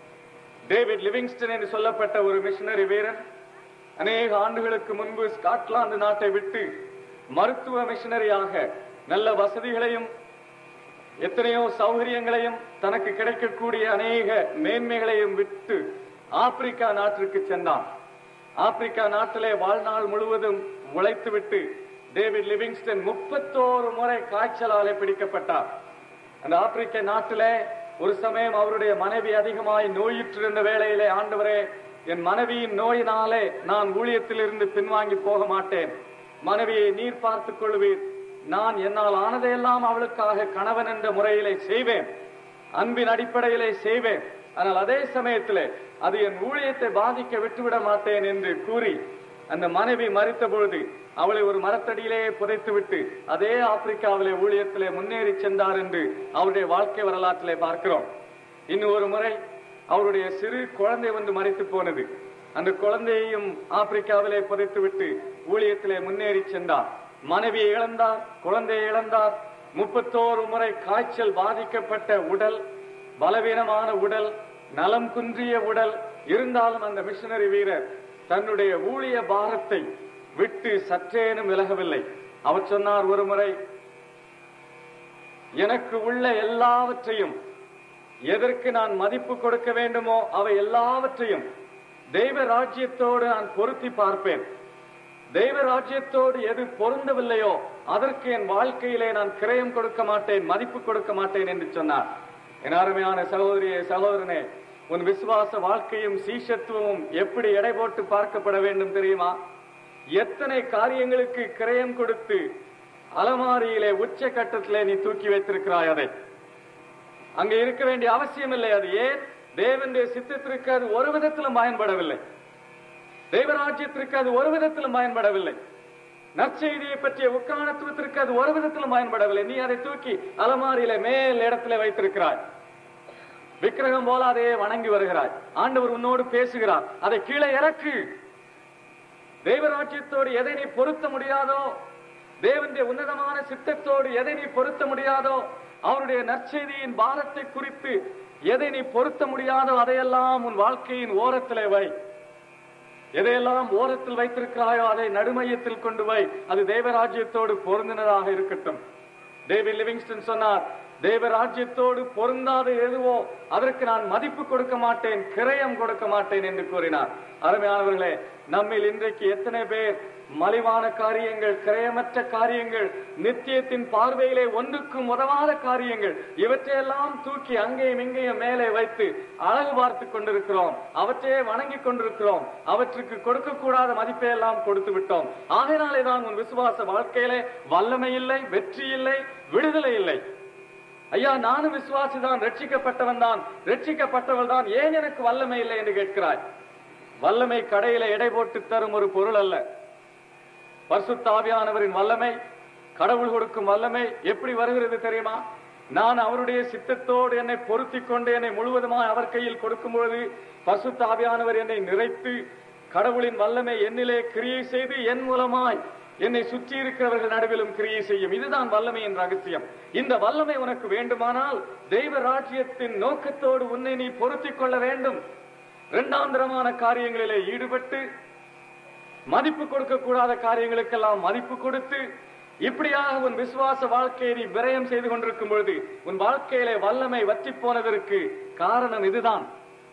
டேவிட் லிவிங்ஸ்டன் என்று சொல்லப்பட்ட ஒரு மிஷனரி வீரன் அநேக ஆண்டுகளுக்கு முன்பு ஸ்காட்லாந்து நாட்டை விட்டு மருத்துவ மிஷனரியாக நல்ல வசதிகளையும் எத்தனையோ சௌகரியங்களையும் தனக்கு கிடைக்கக்கூடிய அநேக மேன்மைகளையும் விட்டு ஆப்பிரிக்கா நாட்டிற்கு சென்றான் ஆப்பிரிக்கா நாட்டிலே வாழ்நாள் முழுவதும் உழைத்துவிட்டு டேவிட் லிவிங்ஸ்டன் முப்பத்தோரு முறை காய்ச்சலாலே பிடிக்கப்பட்டார் அந்த ஆப்பிரிக்க நாட்டிலே ஒரு சமயம் அவருடைய மனைவி அதிகமாய் நோயுற்றிருந்த வேளையிலே ஆண்டவரே என் மனைவியின் நோயினாலே நான் ஊழியத்திலிருந்து பின்வாங்கி போக மாட்டேன் மனைவியை நீர் பார்த்துக் கொள்வீர் நான் என்னால் ஆனதையெல்லாம் அவளுக்காக கணவன் என்ற முறையிலே செய்வேன் அன்பின் அடிப்படையிலே செய்வேன் ஆனால் அதே சமயத்திலே அது என் ஊழியத்தை பாதிக்க விட்டுவிட மாட்டேன் என்று கூறி அந்த மனைவி மறித்த பொழுது அவளை ஒரு மரத்தடியிலே புதைத்துவிட்டு அதே ஆப்பிரிக்காவிலே ஊழியத்திலே முன்னேறி சென்றார் என்று அவருடைய வாழ்க்கை வரலாற்றிலே பார்க்கிறோம் இன்னும் ஒரு முறை அவருடைய சிறு குழந்தை வந்து மறித்து போனது அந்த குழந்தையையும் ஆப்பிரிக்காவிலே புதைத்துவிட்டு ஊழியத்திலே முன்னேறி சென்றார் மனைவியை இழந்தார் குழந்தையை இழந்தார் முப்பத்தோரு முறை காய்ச்சல் பாதிக்கப்பட்ட உடல் பலவீனமான உடல் நலம் குன்றிய உடல் இருந்தாலும் அந்த மிஷனரி வீரர் தன்னுடைய ஊழிய பாரத்தை விட்டு சற்றேனும் விலகவில்லை அவர் சொன்னார் ஒரு முறை எனக்கு உள்ள எல்லாவற்றையும் எதற்கு நான் மதிப்பு கொடுக்க வேண்டுமோ அவை எல்லாவற்றையும் தெய்வ ராஜ்யத்தோடு நான் பொருத்தி பார்ப்பேன் தெய்வ ராஜ்யத்தோடு எது பொருந்தவில்லையோ அதற்கு என் வாழ்க்கையிலே நான் கிரயம் கொடுக்க மாட்டேன் மதிப்பு கொடுக்க மாட்டேன் என்று சொன்னார் என் அருமையான சகோதரியே சகோதரனே உன் விசுவாச வாழ்க்கையும் சீஷத்துவமும் எப்படி எடை போட்டு பார்க்கப்பட வேண்டும் தெரியுமா எத்தனை காரியங்களுக்கு கிரயம் கொடுத்து அலமாரியிலே உச்ச கட்டத்திலே நீ தூக்கி வைத்திருக்கிறாய் அதை அங்க இருக்க வேண்டிய அவசியம் இல்லை அது ஏன் தேவனுடைய சித்தத்திற்கு அது ஒரு விதத்திலும் பயன்படவில்லை தேவராஜ்யத்திற்கு அது ஒரு விதத்திலும் பயன்படவில்லை நற்செய்தியை பற்றிய உக்காணத்துவத்திற்கு அது ஒரு விதத்திலும் பயன்படவில்லை நீ அதை தூக்கி அலமாரியில மேல் இடத்துல வைத்திருக்கிறாய் விக்கிரகம் போல அதையே வணங்கி வருகிறாய் ஆண்டவர் உன்னோடு பேசுகிறார் அதை கீழே இறக்கு தேவராஜ்யத்தோடு எதை நீ பொருத்த முடியாதோ தேவனுடைய உன்னதமான சித்தத்தோடு எதை நீ பொருத்த முடியாதோ அவருடைய நற்செய்தியின் பாரத்தை குறித்து எதை நீ பொருத்த முடியாதோ அதையெல்லாம் உன் வாழ்க்கையின் ஓரத்திலே வை எதையெல்லாம் ஓரத்தில் வைத்திருக்கிறாயோ அதை நடுமையத்தில் கொண்டு வை அது தேவராஜ்யத்தோடு பொருந்தினதாக இருக்கட்டும் டேவிட் லிவிங்ஸ்டன் சொன்னார் தேவராஜ்யத்தோடு பொருந்தாத எதுவோ அதற்கு நான் மதிப்பு கொடுக்க மாட்டேன் கிரயம் கொடுக்க மாட்டேன் என்று கூறினார் அருமையானவர்களே நம்மில் இன்றைக்கு எத்தனை பேர் மலிவான காரியங்கள் கிரயமற்ற காரியங்கள் நித்தியத்தின் பார்வையிலே ஒன்றுக்கும் உதவாத காரியங்கள் இவற்றையெல்லாம் தூக்கி அங்கேயும் இங்கேயும் மேலே வைத்து அழகு பார்த்து கொண்டிருக்கிறோம் அவற்றையே வணங்கி கொண்டிருக்கிறோம் அவற்றுக்கு கொடுக்கக்கூடாத மதிப்பை எல்லாம் கொடுத்து விட்டோம் ஆகையினாலே தான் உன் விசுவாச வாழ்க்கையிலே வல்லமை இல்லை வெற்றி இல்லை விடுதலை இல்லை ஐயா நானும் விசுவாசிதான் ரட்சிக்கப்பட்டவன் தான் ரட்சிக்கப்பட்டவள் தான் ஏன் எனக்கு வல்லமை இல்லை என்று கேட்கிறாய் வல்லமை கடையில எடை போட்டு தரும் ஒரு பொருள் அல்ல பரிசுத்தாவியானவரின் வல்லமை கடவுள் கொடுக்கும் வல்லமை எப்படி வருகிறது தெரியுமா நான் அவருடைய சித்தத்தோடு என்னை பொருத்தி கொண்டு என்னை முழுவதுமாய் அவர் கையில் கொடுக்கும் பொழுது பரிசுத்தாவியானவர் என்னை நிறைத்து கடவுளின் வல்லமை என்னிலே கிரியை செய்து என் மூலமாய் என்னை சுற்றி இருக்கிறவர்கள் நடுவிலும் கிரியை செய்யும் இதுதான் வல்லமையின் ரகசியம் இந்த வல்லமை உனக்கு வேண்டுமானால் தெய்வ ராஜ்யத்தின் நோக்கத்தோடு உன்னை நீ பொருத்திக் கொள்ள வேண்டும் இரண்டாந்திரமான காரியங்களிலே ஈடுபட்டு மதிப்பு கொடுக்க கூடாத காரியங்களுக்கெல்லாம் மதிப்பு கொடுத்து இப்படியாக உன் விசுவாச வாழ்க்கையை நீ விரயம் செய்து கொண்டிருக்கும் பொழுது உன் வாழ்க்கையிலே வல்லமை வற்றி போனதற்கு காரணம் இதுதான்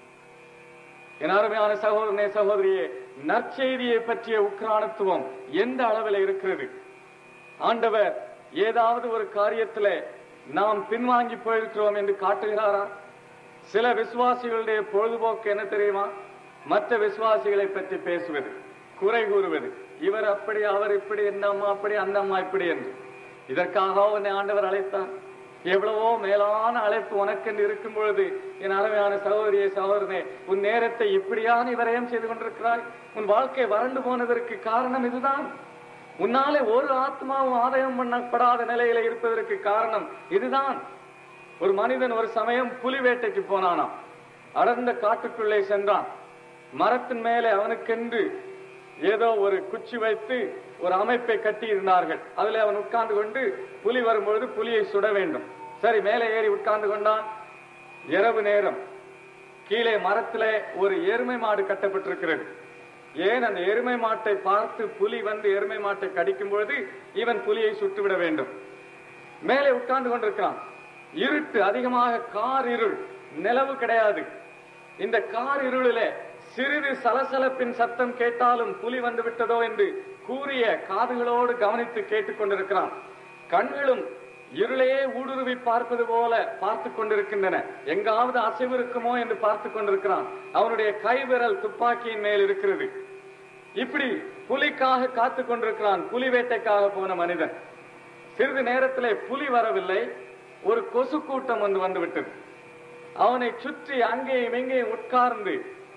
என் அருமையான சகோதரனே சகோதரியே நற்செய்தியை பற்றிய உக்ரானத்துவம் எந்த அளவில் இருக்கிறது ஆண்டவர் ஏதாவது ஒரு காரியத்திலே நாம் பின்வாங்கி போயிருக்கிறோம் என்று காட்டுகிறாரா சில விசுவாசிகளுடைய பொழுதுபோக்கு என்ன தெரியுமா மற்ற விசுவாசிகளை பற்றி பேசுவது குறை கூறுவது இவர் அப்படி அவர் இப்படி இந்த அம்மா அப்படி அந்த அம்மா இப்படி என்று இதற்காக உன்னை ஆண்டவர் அழைத்தான் எவ்வளவோ மேலான அழைப்பு உனக்கென்று இருக்கும் பொழுது என் அருமையான சகோதரியை சகோதரனே உன் நேரத்தை இப்படியா நீ விரயம் செய்து கொண்டிருக்கிறாய் உன் வாழ்க்கை வறண்டு போனதற்கு காரணம் இதுதான் உன்னாலே ஒரு ஆத்மாவும் ஆதாயம் பண்ணப்படாத நிலையில இருப்பதற்கு காரணம் இதுதான் ஒரு மனிதன் ஒரு சமயம் புலி வேட்டைக்கு போனானாம் அடர்ந்த காட்டுக்குள்ளே சென்றான் மரத்தின் மேலே அவனுக்கென்று ஏதோ ஒரு குச்சி வைத்து ஒரு அமைப்பை கட்டி இருந்தார்கள் அதுல அவன் உட்கார்ந்து கொண்டு புலி வரும்பொழுது புலியை சுட வேண்டும் சரி மேலே ஏறி உட்கார்ந்து கொண்டான் இரவு நேரம் கீழே மரத்திலே ஒரு எருமை மாடு கட்டப்பட்டிருக்கிறது ஏன் அந்த எருமை மாட்டை பார்த்து புலி வந்து எருமை மாட்டை கடிக்கும் பொழுது இவன் புலியை சுட்டுவிட வேண்டும் மேலே உட்கார்ந்து கொண்டிருக்கிறான் இருட்டு அதிகமாக கார் இருள் நிலவு கிடையாது இந்த கார் இருளிலே சிறிது சலசலப்பின் சத்தம் கேட்டாலும் புலி வந்து விட்டதோ என்று கூறிய காதுகளோடு கவனித்து கேட்டுக் கொண்டிருக்கிறான் கண்களும் இருளையே ஊடுருவி பார்ப்பது போல பார்த்து கொண்டிருக்கின்றன எங்காவது அசைவு இருக்குமோ என்று பார்த்து கொண்டிருக்கிறான் அவனுடைய கைவிரல் துப்பாக்கியின் மேல் இருக்கிறது இப்படி புலிக்காக காத்து கொண்டிருக்கிறான் புலி வேட்டைக்காக போன மனிதன் சிறிது நேரத்திலே புலி வரவில்லை ஒரு கொசு கூட்டம் வந்து வந்து விட்டது அவனை சுற்றி அங்கேயும் இங்கேயும் உட்கார்ந்து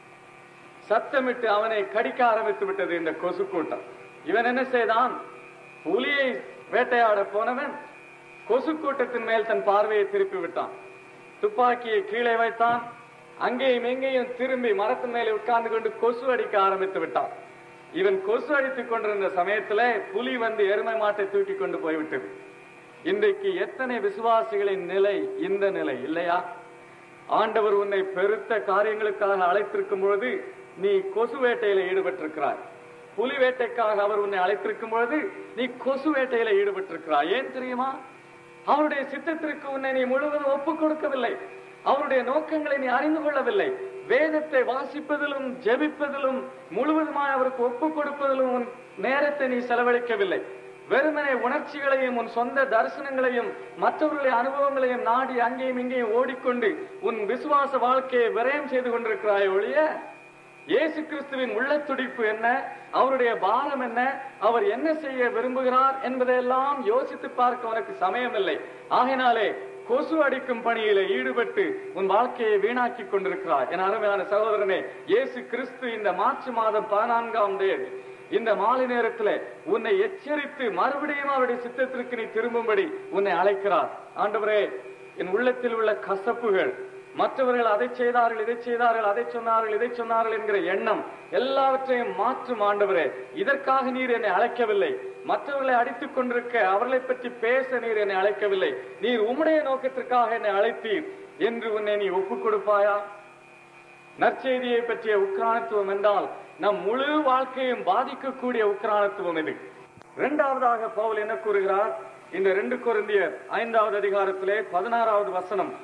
சத்தமிட்டு அவனை கடிக்க ஆரம்பித்து விட்டது இந்த கொசு கூட்டம் இவன் என்ன செய்தான் புலியை வேட்டையாட போனவன் கொசு கூட்டத்தின் மேல் தன் பார்வையை திருப்பி விட்டான் துப்பாக்கியை கீழே வைத்தான் அங்கேயும் எங்கேயும் திரும்பி மரத்தின் மேலே உட்கார்ந்து கொண்டு கொசு அடிக்க ஆரம்பித்து விட்டான் இவன் கொசு அடித்துக் கொண்டிருந்த சமயத்துல புலி வந்து எருமை மாட்டை தூக்கி கொண்டு போய்விட்டது இன்றைக்கு எத்தனை விசுவாசிகளின் நிலை இந்த நிலை இல்லையா ஆண்டவர் உன்னை பெருத்த காரியங்களுக்காக அழைத்திருக்கும் பொழுது நீ கொசு வேட்டையில ஈடுபட்டிருக்கிறாய் புலி வேட்டைக்காக அவர் உன்னை அழைத்திருக்கும் பொழுது நீ கொசு வேட்டையில ஈடுபட்டிருக்கிறாய் ஏன் தெரியுமா அவருடைய சித்தத்திற்கு உன்னை நீ முழுவதும் ஒப்புக் கொடுக்கவில்லை அவருடைய நோக்கங்களை நீ அறிந்து கொள்ளவில்லை வேதத்தை வாசிப்பதிலும் ஜெபிப்பதிலும் முழுவதுமாய் அவருக்கு ஒப்புக் கொடுப்பதிலும் உன் நேரத்தை நீ செலவழிக்கவில்லை வெறுமனே உணர்ச்சிகளையும் உன் சொந்த தரிசனங்களையும் மற்றவர்களுடைய அனுபவங்களையும் நாடி அங்கேயும் இங்கேயும் ஓடிக்கொண்டு உன் விசுவாச வாழ்க்கையை விரயம் செய்து கொண்டிருக்கிறாய் ஒழிய இயேசு கிறிஸ்துவின் உள்ள துடிப்பு என்ன அவருடைய பாரம் என்ன அவர் என்ன செய்ய விரும்புகிறார் என்பதையெல்லாம் யோசித்து பார்க்க உனக்கு சமயம் இல்லை ஆகையினாலே கொசு அடிக்கும் பணியில ஈடுபட்டு உன் வாழ்க்கையை வீணாக்கி கொண்டிருக்கிறார் என் அருமையான சகோதரனே இயேசு கிறிஸ்து இந்த மார்ச் மாதம் பதினான்காம் தேதி இந்த மாலை நேரத்துல உன்னை எச்சரித்து மறுபடியும் அவருடைய சித்தத்திற்கு நீ திரும்பும்படி உன்னை அழைக்கிறார் ஆண்டவரே என் உள்ளத்தில் உள்ள கசப்புகள் மற்றவர்கள் அதை செய்தார்கள் இதை செய்தார்கள் அதை சொன்னார்கள் இதை சொன்னார்கள் என்கிற எண்ணம் எல்லாவற்றையும் மாற்றும் ஆண்டவரே இதற்காக நீர் என்னை அழைக்கவில்லை மற்றவர்களை அடித்துக் கொண்டிருக்க அவர்களை பற்றி பேச நீர் என்னை அழைக்கவில்லை நீர் உம்முடைய நோக்கத்திற்காக என்னை அழைத்தீர் என்று உன்னை நீ ஒப்புக் கொடுப்பாயா நற்செய்தியை பற்றிய உக்ரானத்துவம் என்றால் நம் முழு வாழ்க்கையும் பாதிக்கக்கூடிய உக்ரானத்துவம் இது இரண்டாவதாக பவுல் என்ன கூறுகிறார் இந்த ரெண்டு கொரிந்தியர் ஐந்தாவது அதிகாரத்திலே பதினாறாவது வசனம்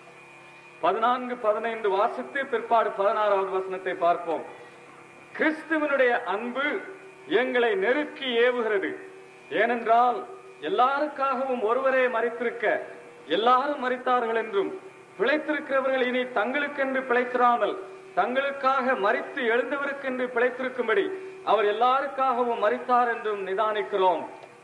பதினான்கு பதினைந்து வாசித்து பிற்பாடு பதினாறாவது வசனத்தை பார்ப்போம் கிறிஸ்துவனுடைய அன்பு எங்களை நெருக்கி ஏவுகிறது ஏனென்றால் எல்லாருக்காகவும் ஒருவரே மறித்திருக்க எல்லாரும் மறித்தார்கள் என்றும் பிழைத்திருக்கிறவர்கள் இனி தங்களுக்கென்று பிழைத்திராமல் தங்களுக்காக மறித்து எழுந்தவருக்கென்று பிழைத்திருக்கும்படி அவர் எல்லாருக்காகவும் மறித்தார் என்றும் நிதானிக்கிறோம்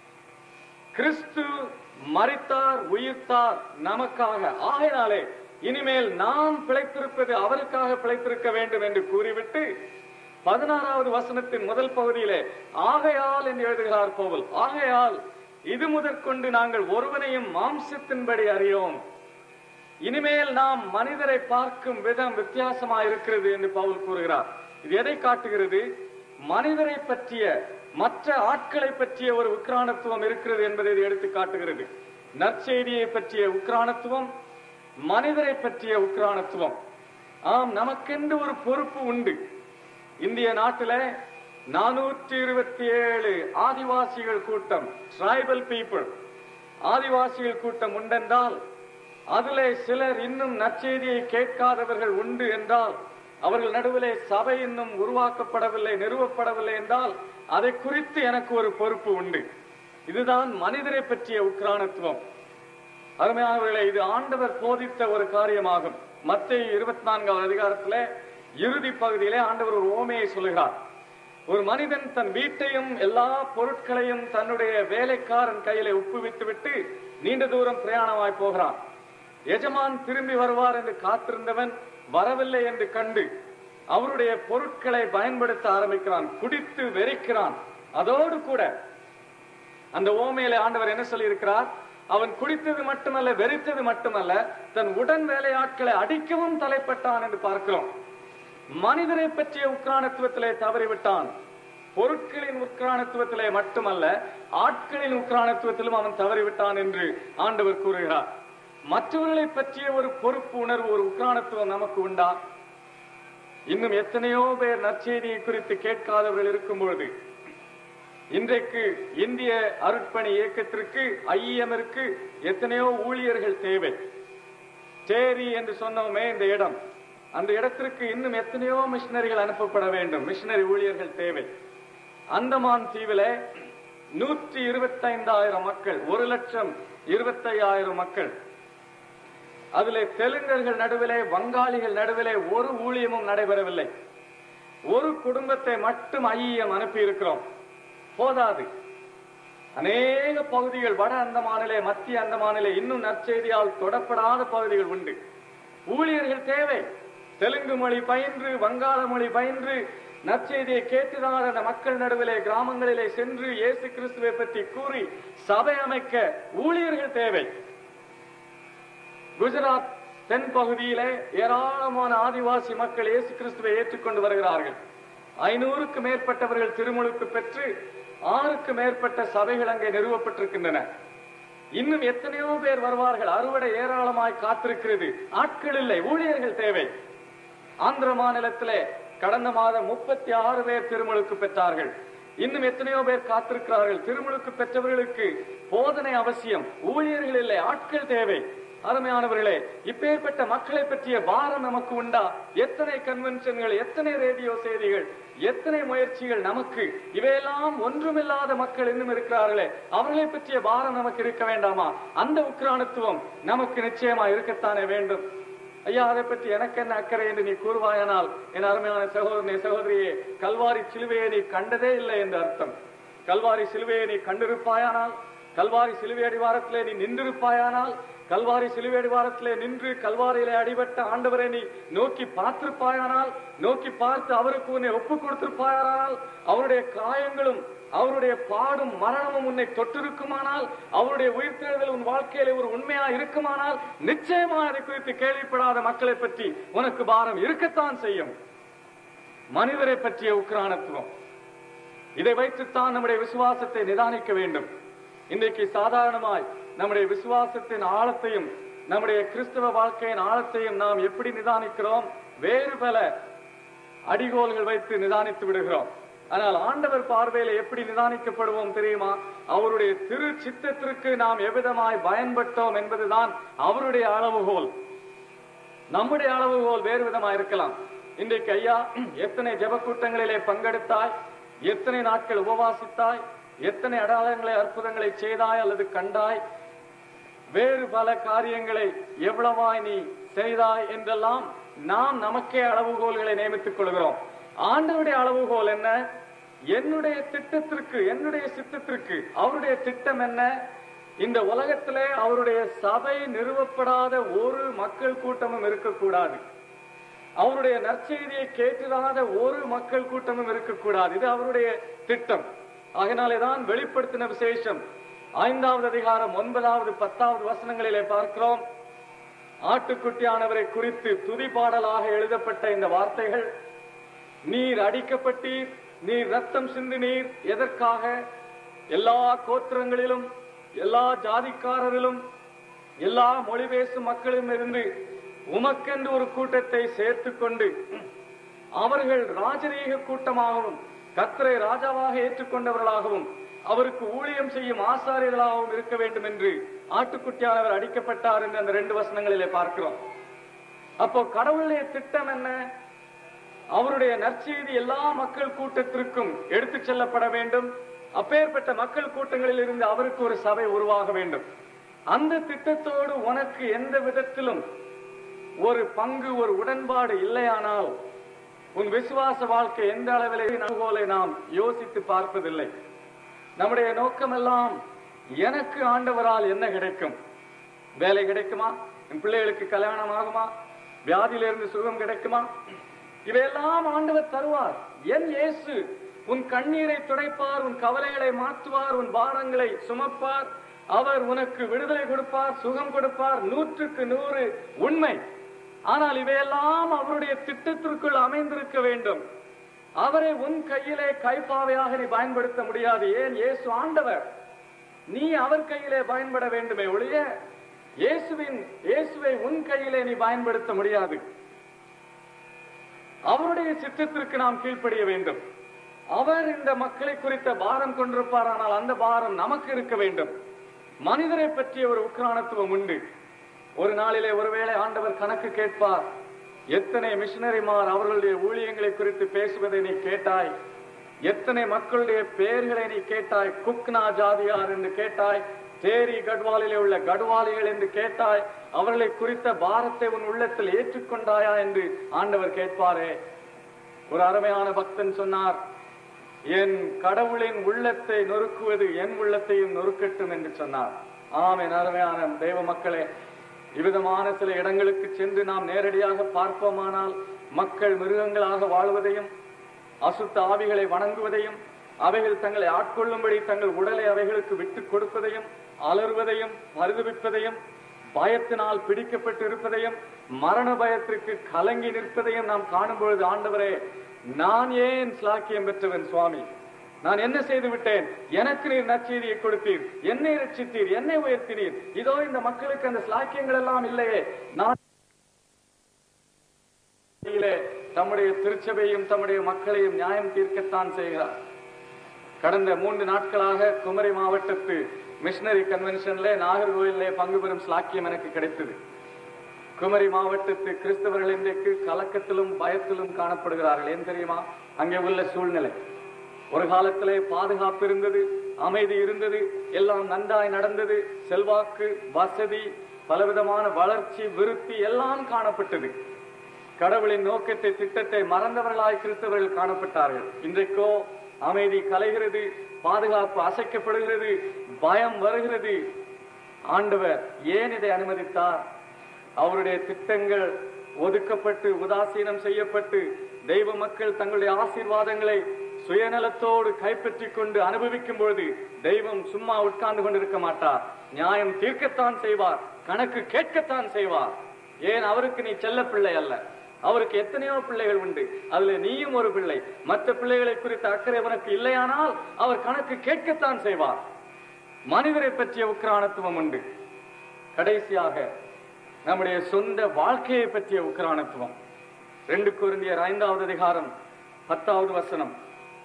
கிறிஸ்து மறித்தார் உயிர்த்தார் நமக்காக ஆகையினாலே இனிமேல் நாம் பிழைத்திருப்பது அவருக்காக பிழைத்திருக்க வேண்டும் என்று கூறிவிட்டு பதினாறாவது வசனத்தின் முதல் பகுதியிலே ஆகையால் என்று எழுதுகிறார் பவுல் ஆகையால் இது முதற்கொண்டு நாங்கள் ஒருவனையும் மாம்சத்தின்படி அறியோம் இனிமேல் நாம் மனிதரை பார்க்கும் விதம் வித்தியாசமா இருக்கிறது என்று பவுல் கூறுகிறார் இது எதை காட்டுகிறது மனிதரை பற்றிய மற்ற ஆட்களை பற்றிய ஒரு உக்ரானத்துவம் இருக்கிறது என்பதை இது எடுத்து காட்டுகிறது நற்செய்தியை பற்றிய உக்ரானத்துவம் மனிதரை பற்றிய உக்ரானத்துவம் ஆம் நமக்கென்று ஒரு பொறுப்பு உண்டு இந்திய நாட்டில நானூற்றி இருபத்தி ஏழு ஆதிவாசிகள் கூட்டம் டிரைபல் பீப்புள் ஆதிவாசிகள் கூட்டம் உண்டென்றால் அதிலே சிலர் இன்னும் நற்செய்தியை கேட்காதவர்கள் உண்டு என்றால் அவர்கள் நடுவிலே சபை இன்னும் உருவாக்கப்படவில்லை நிறுவப்படவில்லை என்றால் அதை குறித்து எனக்கு ஒரு பொறுப்பு உண்டு இதுதான் மனிதரை பற்றிய உக்ரானத்துவம் அருமையானவர்களே இது ஆண்டவர் போதித்த ஒரு காரியமாகும் மத்திய இருபத்தி நான்காவது அதிகாரத்திலே இறுதி பகுதியிலே ஆண்டவர் ஒரு ஓமையை சொல்கிறார் ஒரு மனிதன் தன் வீட்டையும் எல்லா பொருட்களையும் தன்னுடைய வேலைக்காரன் கையிலே ஒப்புவித்து விட்டு நீண்ட தூரம் பிரயாணமாய் போகிறான் எஜமான் திரும்பி வருவார் என்று காத்திருந்தவன் வரவில்லை என்று கண்டு அவருடைய பொருட்களை பயன்படுத்த ஆரம்பிக்கிறான் குடித்து வெறிக்கிறான் அதோடு கூட அந்த ஓமையில ஆண்டவர் என்ன சொல்லியிருக்கிறார் அவன் குடித்தது மட்டுமல்ல வெறித்தது மட்டுமல்ல தன் உடன் வேலையாட்களை அடிக்கவும் தலைப்பட்டான் என்று பார்க்கிறோம் மனிதரை பற்றிய உக்ரானத்துவத்திலே தவறிவிட்டான் பொருட்களின் உக்ரானத்துவத்திலே மட்டுமல்ல ஆட்களின் உக்ரானத்துவத்திலும் அவன் தவறிவிட்டான் என்று ஆண்டவர் கூறுகிறார் மற்றவர்களை பற்றிய ஒரு பொறுப்பு உணர்வு ஒரு உக்ரானத்துவம் நமக்கு உண்டா இன்னும் எத்தனையோ பேர் நற்செய்தியை குறித்து கேட்காதவர்கள் இருக்கும் பொழுது இன்றைக்கு இந்திய அருட்பணி இயக்கத்திற்கு ஐஎம்ற்கு எத்தனையோ ஊழியர்கள் தேவை சேரி என்று சொன்னோமே இந்த இடம் அந்த இடத்திற்கு இன்னும் எத்தனையோ மிஷினரிகள் அனுப்பப்பட வேண்டும் மிஷினரி ஊழியர்கள் தேவை அந்தமான் தீவில நூற்றி இருபத்தைந்தாயிரம் மக்கள் ஒரு லட்சம் இருபத்தையாயிரம் மக்கள் அதிலே தெலுங்கர்கள் நடுவிலே வங்காளிகள் நடுவிலே ஒரு ஊழியமும் நடைபெறவில்லை ஒரு குடும்பத்தை மட்டும் ஐயம் அனுப்பி இருக்கிறோம் போதாது அநேக பகுதிகள் வட அந்தமானிலே மத்திய அந்தமானிலே இன்னும் நற்செய்தியால் தொடப்படாத பகுதிகள் உண்டு ஊழியர்கள் தேவை தெலுங்கு மொழி பயின்று வங்காள மொழி பயின்று நற்செய்தியை கேட்டுதான் அந்த மக்கள் நடுவிலே கிராமங்களிலே சென்று இயேசு கிறிஸ்துவை பற்றி கூறி சபை அமைக்க ஊழியர்கள் தேவை குஜராத் தென் பகுதியிலே ஏராளமான ஆதிவாசி மக்கள் இயேசு கிறிஸ்துவை ஏற்றுக்கொண்டு வருகிறார்கள் ஐநூறுக்கு மேற்பட்டவர்கள் திருமுழுக்கு பெற்று ஆறுக்கு மேற்பட்ட சபைகள் அங்கே நிறுவப்பட்டிருக்கின்றன இன்னும் எத்தனையோ பேர் வருவார்கள் அறுவடை ஏராளமாய் காத்திருக்கிறது ஆட்கள் இல்லை ஊழியர்கள் தேவை ஆந்திர மாநிலத்திலே கடந்த மாதம் முப்பத்தி ஆறு பேர் திருமுழுக்கு பெற்றார்கள் இன்னும் எத்தனையோ பேர் காத்திருக்கிறார்கள் திருமுழுக்கு பெற்றவர்களுக்கு போதனை அவசியம் ஊழியர்கள் இல்லை ஆட்கள் தேவை அருமையானவர்களே இப்பேற்பட்ட மக்களை பற்றிய பாரம் நமக்கு உண்டா எத்தனை கன்வென்ஷன்கள் எத்தனை ரேடியோ செய்திகள் எத்தனை முயற்சிகள் நமக்கு இவையெல்லாம் ஒன்றுமில்லாத மக்கள் இன்னும் இருக்கிறார்களே அவர்களை பற்றிய பாரம் நமக்கு இருக்க வேண்டாமா அந்த உக்ரானத்துவம் நமக்கு நிச்சயமா இருக்கத்தானே வேண்டும் ஐயா அதை பற்றி எனக்கு என்ன அக்கறை என்று நீ கூறுவாயானால் என் அருமையான சகோதரனே சகோதரியே கல்வாரி சிலுவையை நீ கண்டதே இல்லை என்று அர்த்தம் கல்வாரி சிலுவையை நீ கண்டிருப்பாயானால் கல்வாரி சிலுவை அடிவாரத்திலே நீ நின்றிருப்பாயானால் கல்வாரி சிலுவை அடிவாரத்திலே நின்று கல்வாரியிலே அடிபட்ட ஆண்டவரை நீ நோக்கி பார்த்திருப்பாயானால் நோக்கி பார்த்து அவருக்கு உன்னை ஒப்பு கொடுத்திருப்பாயானால் அவருடைய காயங்களும் அவருடைய பாடும் மரணமும் உன்னை தொட்டிருக்குமானால் அவருடைய உயிர்த்தெழுதல் உன் வாழ்க்கையில ஒரு உண்மையா இருக்குமானால் நிச்சயமா அதை குறித்து கேள்விப்படாத மக்களை பற்றி உனக்கு பாரம் இருக்கத்தான் செய்யும் மனிதரை பற்றிய உக்ரானத்துவம் இதை வைத்துத்தான் நம்முடைய விசுவாசத்தை நிதானிக்க வேண்டும் இன்றைக்கு சாதாரணமாய் நம்முடைய விசுவாசத்தின் ஆழத்தையும் நம்முடைய கிறிஸ்தவ வாழ்க்கையின் ஆழத்தையும் நாம் எப்படி நிதானிக்கிறோம் வேறு பல அடிகோல்கள் வைத்து நிதானித்து விடுகிறோம் ஆனால் ஆண்டவர் பார்வையில எப்படி நிதானிக்கப்படுவோம் தெரியுமா அவருடைய திரு சித்தத்திற்கு நாம் எவ்விதமாய் பயன்பட்டோம் என்பதுதான் அவருடைய அளவுகோல் நம்முடைய அளவுகோல் வேறு விதமா இருக்கலாம் இன்றைக்கு ஐயா எத்தனை ஜெப கூட்டங்களிலே பங்கெடுத்தாய் எத்தனை நாட்கள் உபவாசித்தாய் எத்தனை அடையாளங்களை அற்புதங்களை செய்தாய் அல்லது கண்டாய் வேறு பல காரியங்களை எவ்வளவாய் நீ செய்தாய் என்றெல்லாம் நாம் நமக்கே அளவுகோல்களை நியமித்துக் கொள்கிறோம் ஆண்டவருடைய அளவுகோல் என்ன என்னுடைய திட்டத்திற்கு என்னுடைய சித்தத்திற்கு அவருடைய திட்டம் என்ன இந்த உலகத்திலே அவருடைய சபை நிறுவப்படாத ஒரு மக்கள் கூட்டமும் இருக்கக்கூடாது அவருடைய நற்செய்தியை கேட்டிராத ஒரு மக்கள் கூட்டமும் இருக்கக்கூடாது இது அவருடைய திட்டம் அதனாலேதான் வெளிப்படுத்தின விசேஷம் ஐந்தாவது அதிகாரம் ஒன்பதாவது பத்தாவது வசனங்களிலே பார்க்கிறோம் ஆட்டுக்குட்டியானவரை குறித்து துதி பாடலாக எழுதப்பட்ட இந்த வார்த்தைகள் நீர் அடிக்கப்பட்டீர் நீர் ரத்தம் சிந்தினீர் எதற்காக எல்லா கோத்திரங்களிலும் எல்லா ஜாதிக்காரரிலும் எல்லா மொழி பேசும் மக்களும் இருந்து உமக்கென்று ஒரு கூட்டத்தை சேர்த்துக் கொண்டு அவர்கள் ராஜரீக கூட்டமாகவும் கத்தரை ராஜாவாக ஏற்றுக்கொண்டவர்களாகவும் அவருக்கு ஊழியம் செய்யும் ஆசாரியர்களாகவும் இருக்க வேண்டும் என்று ஆட்டுக்குட்டியானவர் அடிக்கப்பட்டார் என்று அந்த ரெண்டு வசனங்களிலே பார்க்கிறோம் அப்போ கடவுளுடைய திட்டம் என்ன அவருடைய நற்செய்தி எல்லா மக்கள் கூட்டத்திற்கும் எடுத்துச் செல்லப்பட வேண்டும் அப்பேற்பட்ட மக்கள் கூட்டங்களில் இருந்து அவருக்கு ஒரு சபை உருவாக வேண்டும் அந்த திட்டத்தோடு உனக்கு எந்த விதத்திலும் ஒரு பங்கு ஒரு உடன்பாடு இல்லையானால் உன் விசுவாச வாழ்க்கை எந்த அளவிலே நகோலை நாம் யோசித்து பார்ப்பதில்லை நம்முடைய நோக்கமெல்லாம் எனக்கு ஆண்டவரால் என்ன கிடைக்கும் வேலை கிடைக்குமா என் பிள்ளைகளுக்கு கல்யாணம் ஆகுமா வியாதியிலிருந்து சுகம் கிடைக்குமா இவையெல்லாம் ஆண்டவர் தருவார் என் இயேசு உன் கண்ணீரை துடைப்பார் உன் கவலைகளை மாற்றுவார் உன் பாரங்களை சுமப்பார் அவர் உனக்கு விடுதலை கொடுப்பார் சுகம் கொடுப்பார் நூற்றுக்கு நூறு உண்மை ஆனால் இவையெல்லாம் அவருடைய திட்டத்திற்குள் அமைந்திருக்க வேண்டும் அவரை உன் கையிலே கைப்பாவையாக நீ பயன்படுத்த முடியாது ஏன் இயேசு ஆண்டவர் நீ அவர் கையிலே பயன்பட வேண்டுமே ஒழிய இயேசுவின் இயேசுவை உன் கையிலே நீ பயன்படுத்த முடியாது அவருடைய சித்தத்திற்கு நாம் கீழ்ப்படிய வேண்டும் அவர் இந்த மக்களை குறித்த பாரம் கொண்டிருப்பார் ஆனால் அந்த பாரம் நமக்கு இருக்க வேண்டும் மனிதரை பற்றிய ஒரு உக்ரானத்துவம் உண்டு ஒரு நாளிலே ஒருவேளை ஆண்டவர் கணக்கு கேட்பார் எத்தனை மிஷினரிமார் அவர்களுடைய ஊழியங்களை குறித்து பேசுவதை நீ கேட்டாய் எத்தனை மக்களுடைய பெயர்களை நீ கேட்டாய் குக்னா ஜாதியார் என்று கேட்டாய் தேரி கட்வாலிலே உள்ள கட்வாலிகள் என்று கேட்டாய் அவர்களை குறித்த பாரத்தை உன் உள்ளத்தில் ஏற்றுக்கொண்டாயா என்று ஆண்டவர் கேட்பாரே ஒரு அருமையான பக்தன் சொன்னார் என் கடவுளின் உள்ளத்தை நொறுக்குவது என் உள்ளத்தையும் நொறுக்கட்டும் என்று சொன்னார் ஆம் என் அருமையான தெய்வ மக்களே இவ்விதமான சில இடங்களுக்கு சென்று நாம் நேரடியாக பார்ப்போமானால் மக்கள் மிருகங்களாக வாழ்வதையும் அசுத்த ஆவிகளை வணங்குவதையும் அவைகள் தங்களை ஆட்கொள்ளும்படி தங்கள் உடலை அவைகளுக்கு விட்டுக் கொடுப்பதையும் அலறுவதையும் பரிதவிப்பதையும் பயத்தினால் பிடிக்கப்பட்டு இருப்பதையும் மரண பயத்திற்கு கலங்கி நிற்பதையும் நாம் காணும் பொழுது ஆண்டவரே நான் ஏன் ஸ்லாக்கியம் பெற்றவன் சுவாமி நான் என்ன செய்து விட்டேன் எனக்கு நீர் நற்செய்தியை கொடுத்தீர் என்னை ரட்சித்தீர் என்னை உயர்த்தினீர் இதோ இந்த மக்களுக்கு அந்த ஸ்லாக்கியங்கள் எல்லாம் இல்லையே நான் வழியிலே தம்முடைய திருச்சபையும் தம்முடைய மக்களையும் நியாயம் தீர்க்கத்தான் செய்கிறார் கடந்த மூன்று நாட்களாக குமரி மாவட்டத்து மிஷனரி கன்வென்ஷன்ல நாகர்கோயிலே பங்கு பெறும் ஸ்லாக்கியம் எனக்கு கிடைத்தது குமரி மாவட்டத்து கிறிஸ்தவர்கள் இன்றைக்கு கலக்கத்திலும் பயத்திலும் காணப்படுகிறார்கள் ஏன் தெரியுமா அங்கே உள்ள சூழ்நிலை ஒரு காலத்திலே பாதுகாப்பு இருந்தது அமைதி இருந்தது எல்லாம் நன்றாய் நடந்தது செல்வாக்கு வசதி பலவிதமான வளர்ச்சி விருத்தி எல்லாம் காணப்பட்டது கடவுளின் நோக்கத்தை திட்டத்தை மறந்தவர்களாய் கிறிஸ்தவர்கள் காணப்பட்டார்கள் இன்றைக்கோ அமைதி கலைகிறது பாதுகாப்பு அசைக்கப்படுகிறது பயம் வருகிறது ஆண்டவர் ஏன் இதை அனுமதித்தார் அவருடைய திட்டங்கள் ஒதுக்கப்பட்டு உதாசீனம் செய்யப்பட்டு தெய்வ மக்கள் தங்களுடைய ஆசீர்வாதங்களை சுயநலத்தோடு கைப்பற்றிக் கொண்டு அனுபவிக்கும் பொழுது தெய்வம் சும்மா உட்கார்ந்து கொண்டிருக்க மாட்டார் நியாயம் தீர்க்கத்தான் செய்வார் கணக்கு கேட்கத்தான் செய்வார் ஏன் அவருக்கு நீ செல்ல பிள்ளை அல்ல அவருக்கு எத்தனையோ பிள்ளைகள் உண்டு அதுல நீயும் ஒரு பிள்ளை மற்ற பிள்ளைகளை குறித்த அக்கறை உனக்கு இல்லையானால் அவர் கணக்கு கேட்கத்தான் செய்வார் மனிதரை பற்றிய உக்ரானத்துவம் உண்டு கடைசியாக நம்முடைய சொந்த வாழ்க்கையை பற்றிய உக்ரானத்துவம் ரெண்டு குருந்தியர் ஐந்தாவது அதிகாரம் பத்தாவது வசனம்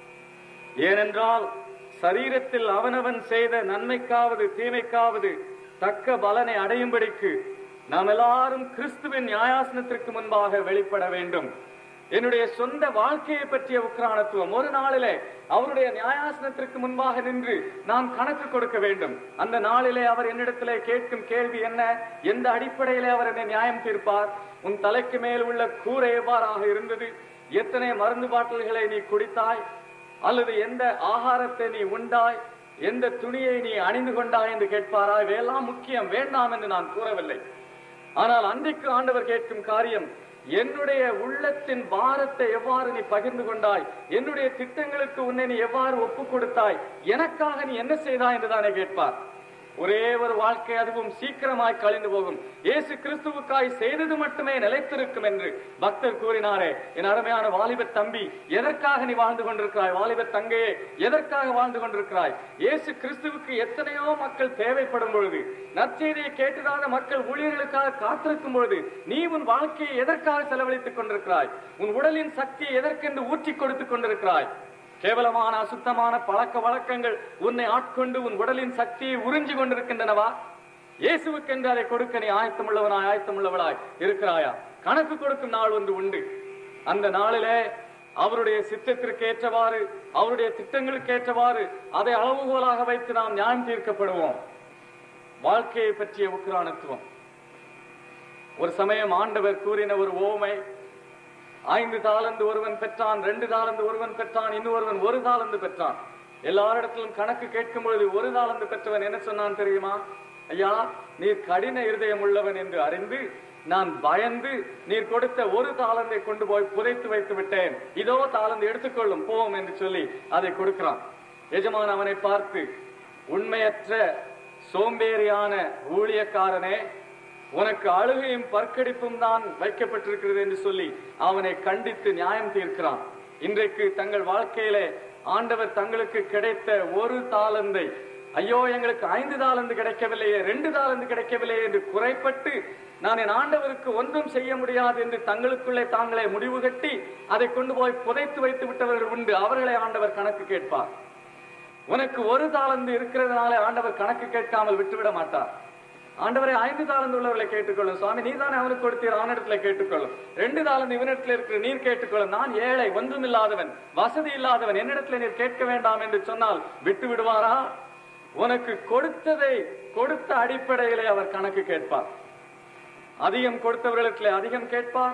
ஏனென்றால் சரீரத்தில் அவனவன் செய்த நன்மைக்காவது தீமைக்காவது தக்க பலனை அடையும்படிக்கு நாம் எல்லாரும் கிறிஸ்துவின் நியாயாசனத்திற்கு முன்பாக வெளிப்பட வேண்டும் என்னுடைய சொந்த வாழ்க்கையை பற்றிய உக்ரானத்துவம் ஒரு நாளிலே அவருடைய நியாயாசனத்திற்கு முன்பாக நின்று நான் கணக்கு கொடுக்க வேண்டும் அந்த நாளிலே அவர் என்னிடத்திலே கேட்கும் கேள்வி என்ன எந்த அடிப்படையிலே அவர் என்னை நியாயம் தீர்ப்பார் உன் தலைக்கு மேல் உள்ள கூரை எவ்வாறாக இருந்தது எத்தனை மருந்து பாட்டில்களை நீ குடித்தாய் அல்லது எந்த ஆகாரத்தை நீ உண்டாய் எந்த துணியை நீ அணிந்து கொண்டாய் என்று கேட்பாரா இவையெல்லாம் முக்கியம் வேண்டாம் என்று நான் கூறவில்லை ஆனால் அன்றைக்கு ஆண்டவர் கேட்கும் காரியம் என்னுடைய உள்ளத்தின் பாரத்தை எவ்வாறு நீ பகிர்ந்து கொண்டாய் என்னுடைய திட்டங்களுக்கு உன்னை நீ எவ்வாறு ஒப்புக் கொடுத்தாய் எனக்காக நீ என்ன செய்தாய் என்றுதானே கேட்பார் ஒரே ஒரு வாழ்க்கை அதுவும் சீக்கிரமாய் கழிந்து போகும் இயேசு கிறிஸ்துவுக்காய் செய்தது மட்டுமே நிலைத்திருக்கும் என்று பக்தர் கூறினாரே என் அருமையான வாலிப தம்பி எதற்காக நீ வாழ்ந்து கொண்டிருக்கிறாய் வாலிப தங்கையே எதற்காக வாழ்ந்து கொண்டிருக்கிறாய் இயேசு கிறிஸ்துவுக்கு எத்தனையோ மக்கள் தேவைப்படும் பொழுது நற்செய்தியை கேட்டுதான மக்கள் ஊழியர்களுக்காக காத்திருக்கும் பொழுது நீ உன் வாழ்க்கையை எதற்காக செலவழித்துக் கொண்டிருக்கிறாய் உன் உடலின் சக்தியை எதற்கென்று ஊற்றி கொடுத்துக் கொண்டிருக்கிறாய் கேவலமான அசுத்தமான பழக்க வழக்கங்கள் உன்னை ஆட்கொண்டு உன் உடலின் சக்தியை உறிஞ்சி கொண்டிருக்கின்றனவா இயேசுவுக்கென்று அதை கொடுக்க நீ ஆயத்தமுள்ளவனாய் ஆயத்தமுள்ளவளாய் இருக்கிறாயா கணக்கு கொடுக்கும் நாள் ஒன்று உண்டு அந்த நாளிலே அவருடைய சித்தத்திற்கு ஏற்றவாறு அவருடைய திட்டங்களுக்கு ஏற்றவாறு அதை அளவுகோலாக வைத்து நாம் நியாயம் தீர்க்கப்படுவோம் வாழ்க்கையை பற்றிய உக்ரானத்துவம் ஒரு சமயம் ஆண்டவர் கூறின ஒரு ஓமை ஐந்து தாளந்து ஒருவன் பெற்றான் ரெண்டு தாளந்து ஒருவன் பெற்றான் இன்னொருவன் ஒரு தாளந்து பெற்றான் எல்லாரிடத்திலும் கணக்கு கேட்கும் பொழுது ஒரு தாளந்து பெற்றவன் என்ன சொன்னான் தெரியுமா ஐயா நீர் கடின இருதயம் உள்ளவன் என்று அறிந்து நான் பயந்து நீர் கொடுத்த ஒரு தாளந்தை கொண்டு போய் புதைத்து வைத்து விட்டேன் இதோ தாளந்து எடுத்துக்கொள்ளும் போவோம் என்று சொல்லி அதை கொடுக்கிறான் எஜமான் அவனை பார்த்து உண்மையற்ற சோம்பேறியான ஊழியக்காரனே உனக்கு அழுகையும் பற்கடிப்பும் தான் வைக்கப்பட்டிருக்கிறது என்று சொல்லி அவனை கண்டித்து நியாயம் தீர்க்கிறான் இன்றைக்கு தங்கள் வாழ்க்கையிலே ஆண்டவர் தங்களுக்கு கிடைத்த ஒரு தாளந்தை ஐயோ எங்களுக்கு ஐந்து தாளந்து கிடைக்கவில்லையே ரெண்டு தாளந்து கிடைக்கவில்லையே என்று குறைப்பட்டு நான் என் ஆண்டவருக்கு ஒன்றும் செய்ய முடியாது என்று தங்களுக்குள்ளே தாங்களே முடிவு கட்டி அதை கொண்டு போய் புதைத்து வைத்து விட்டவர்கள் உண்டு அவர்களை ஆண்டவர் கணக்கு கேட்பார் உனக்கு ஒரு தாளந்து இருக்கிறதுனால ஆண்டவர் கணக்கு கேட்காமல் விட்டுவிட மாட்டார் ஆண்டவரை ஐந்து தாளந்து உள்ளவர்களை கேட்டுக்கொள்ளும் சுவாமி நீதானே அவனுக்கு கொடுத்தீர் அவனிடத்துல கேட்டுக்கொள்ளும் ரெண்டு தாளந்து இவனிடத்துல இருக்கிற நீர் கேட்டுக்கொள்ளும் நான் ஏழை ஒன்றும் இல்லாதவன் வசதி இல்லாதவன் என்னிடத்துல நீர் கேட்க வேண்டாம் என்று சொன்னால் விட்டு விடுவாரா உனக்கு கொடுத்ததை கொடுத்த அடிப்படையிலே அவர் கணக்கு கேட்பார் அதிகம் கொடுத்தவர்களிடத்திலே அதிகம் கேட்பார்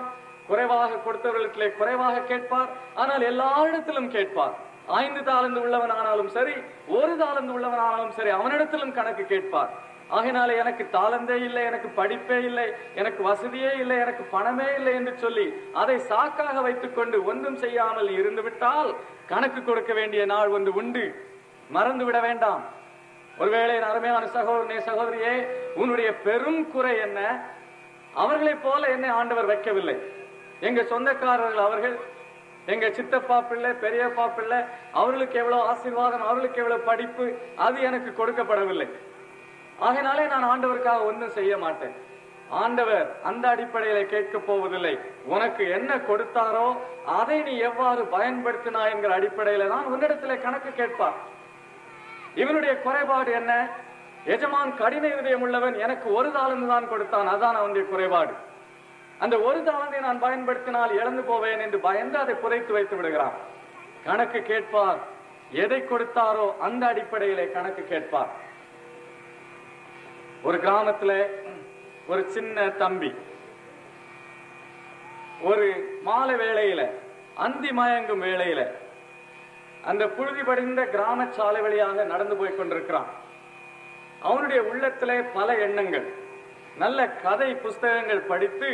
குறைவாக கொடுத்தவர்களிடத்திலே குறைவாக கேட்பார் ஆனால் எல்லாரிடத்திலும் கேட்பார் ஐந்து தாளந்து உள்ளவன் ஆனாலும் சரி ஒரு தாளந்து உள்ளவன் ஆனாலும் சரி அவனிடத்திலும் கணக்கு கேட்பார் ஆகையினாலே எனக்கு தாளந்தே இல்லை எனக்கு படிப்பே இல்லை எனக்கு வசதியே இல்லை எனக்கு பணமே இல்லை என்று சொல்லி அதை சாக்காக வைத்துக் கொண்டு ஒன்றும் செய்யாமல் இருந்து விட்டால் கணக்கு கொடுக்க வேண்டிய நாள் ஒன்று உண்டு மறந்து விட வேண்டாம் ஒருவேளை என் அருமையான சகோதரனே சகோதரியே உன்னுடைய பெரும் குறை என்ன அவர்களைப் போல என்னை ஆண்டவர் வைக்கவில்லை எங்க சொந்தக்காரர்கள் அவர்கள் எங்க சித்தப்பா பிள்ளை பெரியப்பா பிள்ளை அவர்களுக்கு எவ்வளவு ஆசீர்வாதம் அவர்களுக்கு எவ்வளவு படிப்பு அது எனக்கு கொடுக்கப்படவில்லை ஆகையினாலே நான் ஆண்டவருக்காக ஒன்றும் செய்ய மாட்டேன் ஆண்டவர் அந்த அடிப்படையில கேட்க போவதில்லை உனக்கு என்ன கொடுத்தாரோ அதை நீ எவ்வாறு பயன்படுத்தினா என்கிற அடிப்படையில தான் உன்னிடத்திலே கணக்கு கேட்பார் இவனுடைய குறைபாடு என்ன எஜமான் கடின இதயம் உள்ளவன் எனக்கு ஒரு தாளந்து தான் கொடுத்தான் அதான் அவனுடைய குறைபாடு அந்த ஒரு தாளந்தை நான் பயன்படுத்தினால் இழந்து போவேன் என்று பயந்து அதை புதைத்து வைத்து விடுகிறான் கணக்கு கேட்பார் எதை கொடுத்தாரோ அந்த அடிப்படையிலே கணக்கு கேட்பார் ஒரு கிராமத்துல ஒரு சின்ன தம்பி ஒரு மாலை வேளையில அந்தி மயங்கும் வேளையில அந்த புழுதி படிந்த கிராம சாலை வழியாக நடந்து போய் கொண்டிருக்கிறான் அவனுடைய உள்ளத்திலே பல எண்ணங்கள் நல்ல கதை புஸ்தகங்கள் படித்து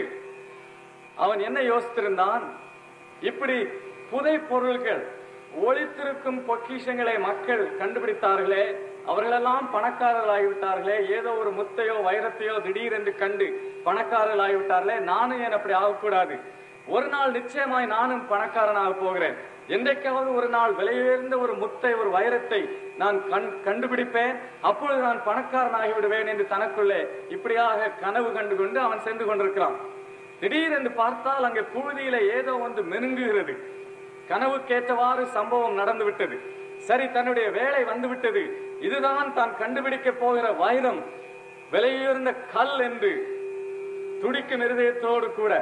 அவன் என்ன யோசித்திருந்தான் இப்படி புதை பொருள்கள் ஒளித்திருக்கும் பொக்கிஷங்களை மக்கள் கண்டுபிடித்தார்களே அவர்களெல்லாம் பணக்காரர்கள் ஆகிவிட்டார்களே ஏதோ ஒரு முத்தையோ வைரத்தையோ திடீரென்று கண்டு பணக்காரர்கள் ஆகிவிட்டார்களே நானும் ஏன் அப்படி ஆகக்கூடாது ஒரு நாள் நிச்சயமாய் நானும் பணக்காரனாக போகிறேன் என்றைக்காவது ஒரு நாள் விலையுயர்ந்த ஒரு முத்தை ஒரு வைரத்தை நான் கண் கண்டுபிடிப்பேன் அப்பொழுது நான் பணக்காரனாகி விடுவேன் என்று தனக்குள்ளே இப்படியாக கனவு கண்டு கொண்டு அவன் சென்று கொண்டிருக்கிறான் திடீரென்று பார்த்தால் அங்கே புழுதியில ஏதோ ஒன்று மெனுங்குகிறது கனவுக்கேற்றவாறு சம்பவம் நடந்து விட்டது சரி தன்னுடைய வேலை வந்து விட்டது இதுதான் தான் கண்டுபிடிக்க போகிற வைரம் விலையுயர்ந்த கல் என்று துடிக்கும் இருதயத்தோடு கூட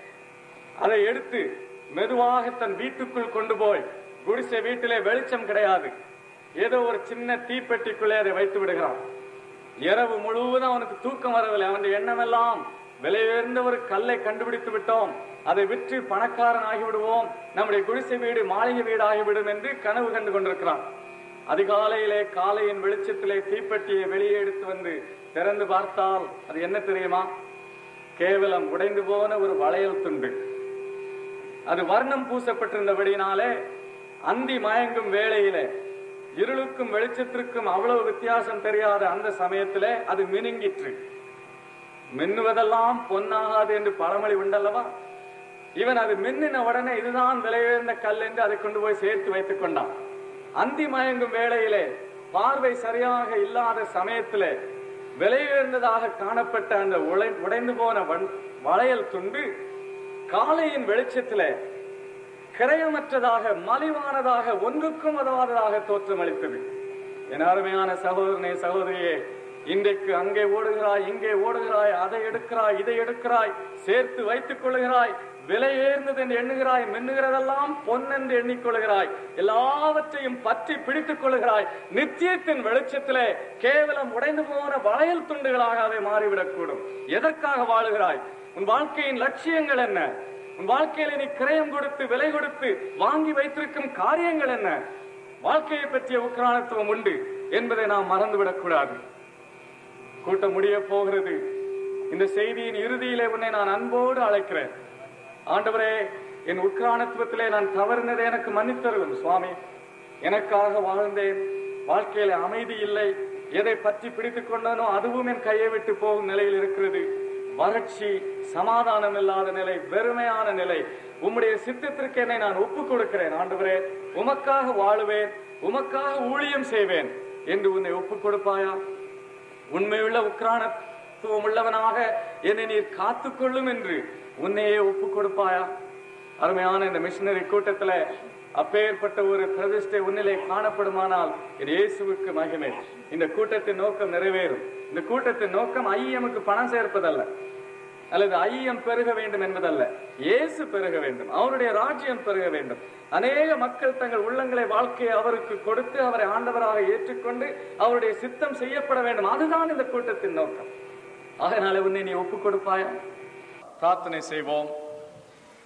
அதை எடுத்து மெதுவாக தன் வீட்டுக்குள் கொண்டு போய் குடிசை வீட்டிலே வெளிச்சம் கிடையாது ஏதோ ஒரு சின்ன தீப்பெட்டிக்குள்ளே அதை வைத்து விடுகிறான் இரவு முழுவதும் அவனுக்கு தூக்கம் வரவில்லை அவனுடைய எண்ணமெல்லாம் விலை உயர்ந்த ஒரு கல்லை கண்டுபிடித்து விட்டோம் அதை விற்று பணக்காரன் ஆகிவிடுவோம் நம்முடைய குடிசை வீடு மாளிகை வீடு ஆகிவிடும் என்று கனவு கண்டு கொண்டிருக்கிறான் அதிகாலையிலே காலையின் வெளிச்சத்திலே தீப்பெட்டியை வெளியே எடுத்து வந்து திறந்து பார்த்தால் அது என்ன தெரியுமா கேவலம் உடைந்து போன ஒரு வளையல் துண்டு அது வர்ணம் பூசப்பட்டிருந்தபடினாலே அந்தி மயங்கும் வேளையிலே இருளுக்கும் வெளிச்சத்திற்கும் அவ்வளவு வித்தியாசம் தெரியாத அந்த சமயத்திலே அது மினுங்கிற்று மின்னுவதெல்லாம் பொன்னாகாது என்று பழமொழி உண்டல்லவா இவன் அது மின்னின உடனே இதுதான் விலை உயர்ந்த கல் என்று அதை கொண்டு போய் சேர்த்து வைத்துக் கொண்டான் அந்தி மயங்கும் வேளையிலே பார்வை சரியாக இல்லாத சமயத்திலே விலை உயர்ந்ததாக காணப்பட்ட அந்த உடை- உடைந்து போன வன்- வளையல் துண்டு காலையின் வெளிச்சத்திலே கிரயமற்றதாக மலிவானதாக ஒன்றுக்கும் உதவாததாக தோற்றமளித்தது என் அருமையான சகோதரனே சகோதரியே இன்றைக்கு அங்கே ஓடுகிறாய் இங்கே ஓடுகிறாய் அதை எடுக்கிறாய் இதை எடுக்கிறாய் சேர்த்து வைத்துக் கொள்ளுகிறாய் விலை ஏர்ந்தது என்று எண்ணுகிறாய் மின்னுகிறதெல்லாம் பொன் என்று எண்ணிக்கொள்கிறாய் எல்லாவற்றையும் பற்றி பிடித்துக் கொள்கிறாய் நித்தியத்தின் வெளிச்சத்திலே கேவலம் உடைந்து போன வளையல் துண்டுகளாக அவை மாறிவிடக்கூடும் எதற்காக வாழுகிறாய் உன் வாழ்க்கையின் லட்சியங்கள் என்ன உன் வாழ்க்கையில நீ கிரயம் கொடுத்து விலை கொடுத்து வாங்கி வைத்திருக்கும் காரியங்கள் என்ன வாழ்க்கையை பற்றிய உக்ரானத்துவம் உண்டு என்பதை நாம் மறந்துவிடக் கூடாது கூட்டம் முடிய போகிறது இந்த செய்தியின் இறுதியிலே உன்னை நான் அன்போடு அழைக்கிறேன் ஆண்டவரே என் உட்கிரானத்துவத்திலே நான் தவறினதை எனக்கு மன்னித்தருளும் சுவாமி எனக்காக வாழ்ந்தேன் வாழ்க்கையில அமைதி இல்லை எதை பற்றி பிடித்துக் கொண்டனோ அதுவும் என் கையை விட்டு போகும் நிலையில் இருக்கிறது வறட்சி சமாதானம் இல்லாத நிலை வெறுமையான நிலை உம்முடைய சித்தத்திற்கு என்னை நான் ஒப்புக் கொடுக்கிறேன் ஆண்டவரே உமக்காக வாழுவேன் உமக்காக ஊழியம் செய்வேன் என்று உன்னை ஒப்புக் கொடுப்பாயா உண்மையுள்ள உக்ரானத்துவம் உள்ளவனாக என்னை நீர் காத்துக்கொள்ளும் என்று உன்னையே ஒப்புக் கொடுப்பாயா அருமையான இந்த மிஷினரி கூட்டத்துல அப்பேற்பட்ட ஒரு பிரதிஷ்டை உன்னிலே காணப்படுமானால் இது இயேசுவுக்கு மகிமை இந்த கூட்டத்தின் நோக்கம் நிறைவேறும் இந்த கூட்டத்தின் நோக்கம் ஐயமுக்கு பணம் சேர்ப்பதல்ல அல்லது ஐயம் பெருக வேண்டும் என்பதல்ல இயேசு பெருக வேண்டும் அவருடைய ராஜ்யம் பெருக வேண்டும் அநேக மக்கள் தங்கள் உள்ளங்களை வாழ்க்கையை அவருக்கு கொடுத்து அவரை ஆண்டவராக ஏற்றுக்கொண்டு அவருடைய சித்தம் செய்யப்பட வேண்டும் அதுதான் இந்த கூட்டத்தின் நோக்கம் அதனால உன்னை நீ ஒப்புக் கொடுப்பாயா பிரார்த்தனை செய்வோம்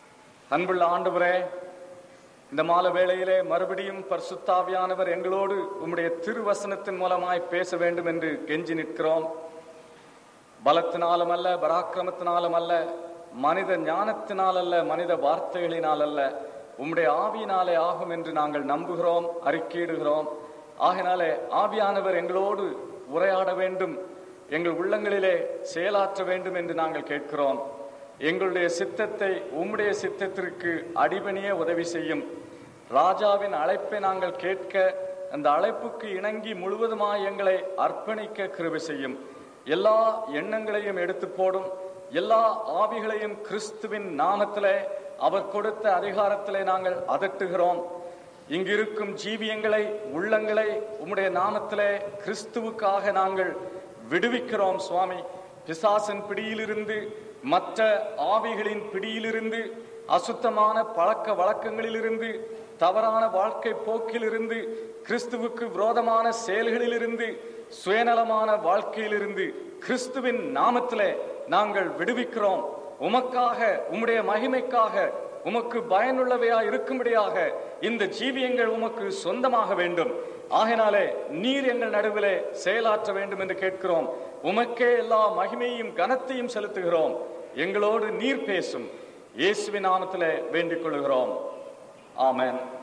அன்புள்ள ஆண்டவரே இந்த மாலை வேளையிலே மறுபடியும் பரிசுத்தாவியானவர் எங்களோடு உம்முடைய திருவசனத்தின் மூலமாய் பேச வேண்டும் என்று கெஞ்சி நிற்கிறோம் பலத்தினாலும் அல்ல பராக்கிரமத்தினாலும் அல்ல மனித ஞானத்தினால் அல்ல மனித வார்த்தைகளினால் அல்ல உம்முடைய ஆவியினாலே ஆகும் என்று நாங்கள் நம்புகிறோம் அறிக்கையிடுகிறோம் ஆகினாலே ஆவியானவர் எங்களோடு உரையாட வேண்டும் எங்கள் உள்ளங்களிலே செயலாற்ற வேண்டும் என்று நாங்கள் கேட்கிறோம் எங்களுடைய சித்தத்தை உம்முடைய சித்தத்திற்கு அடிபணிய உதவி செய்யும் ராஜாவின் அழைப்பை நாங்கள் கேட்க அந்த அழைப்புக்கு இணங்கி முழுவதுமாய் எங்களை அர்ப்பணிக்க கிருபை செய்யும் எல்லா எண்ணங்களையும் எடுத்து போடும் எல்லா ஆவிகளையும் கிறிஸ்துவின் நாமத்திலே அவர் கொடுத்த அதிகாரத்திலே நாங்கள் அதட்டுகிறோம் இங்கிருக்கும் ஜீவியங்களை உள்ளங்களை உம்முடைய நாமத்திலே கிறிஸ்துவுக்காக நாங்கள் விடுவிக்கிறோம் சுவாமி பிசாசின் பிடியிலிருந்து மற்ற ஆவிகளின் பிடியிலிருந்து அசுத்தமான பழக்க வழக்கங்களிலிருந்து தவறான வாழ்க்கை போக்கிலிருந்து கிறிஸ்துவுக்கு விரோதமான செயல்களிலிருந்து சுயநலமான வாழ்க்கையிலிருந்து கிறிஸ்துவின் நாமத்திலே நாங்கள் விடுவிக்கிறோம் உமக்காக உம்முடைய மகிமைக்காக உமக்கு பயனுள்ளவையா இருக்கும்படியாக இந்த ஜீவியங்கள் உமக்கு சொந்தமாக வேண்டும் ஆகினாலே நீர் எங்கள் நடுவிலே செயலாற்ற வேண்டும் என்று கேட்கிறோம் உமக்கே எல்லா மகிமையும் கனத்தையும் செலுத்துகிறோம் எங்களோடு நீர் பேசும் இயேசுவின் நாமத்திலே வேண்டிக் கொள்கிறோம் ஆமென்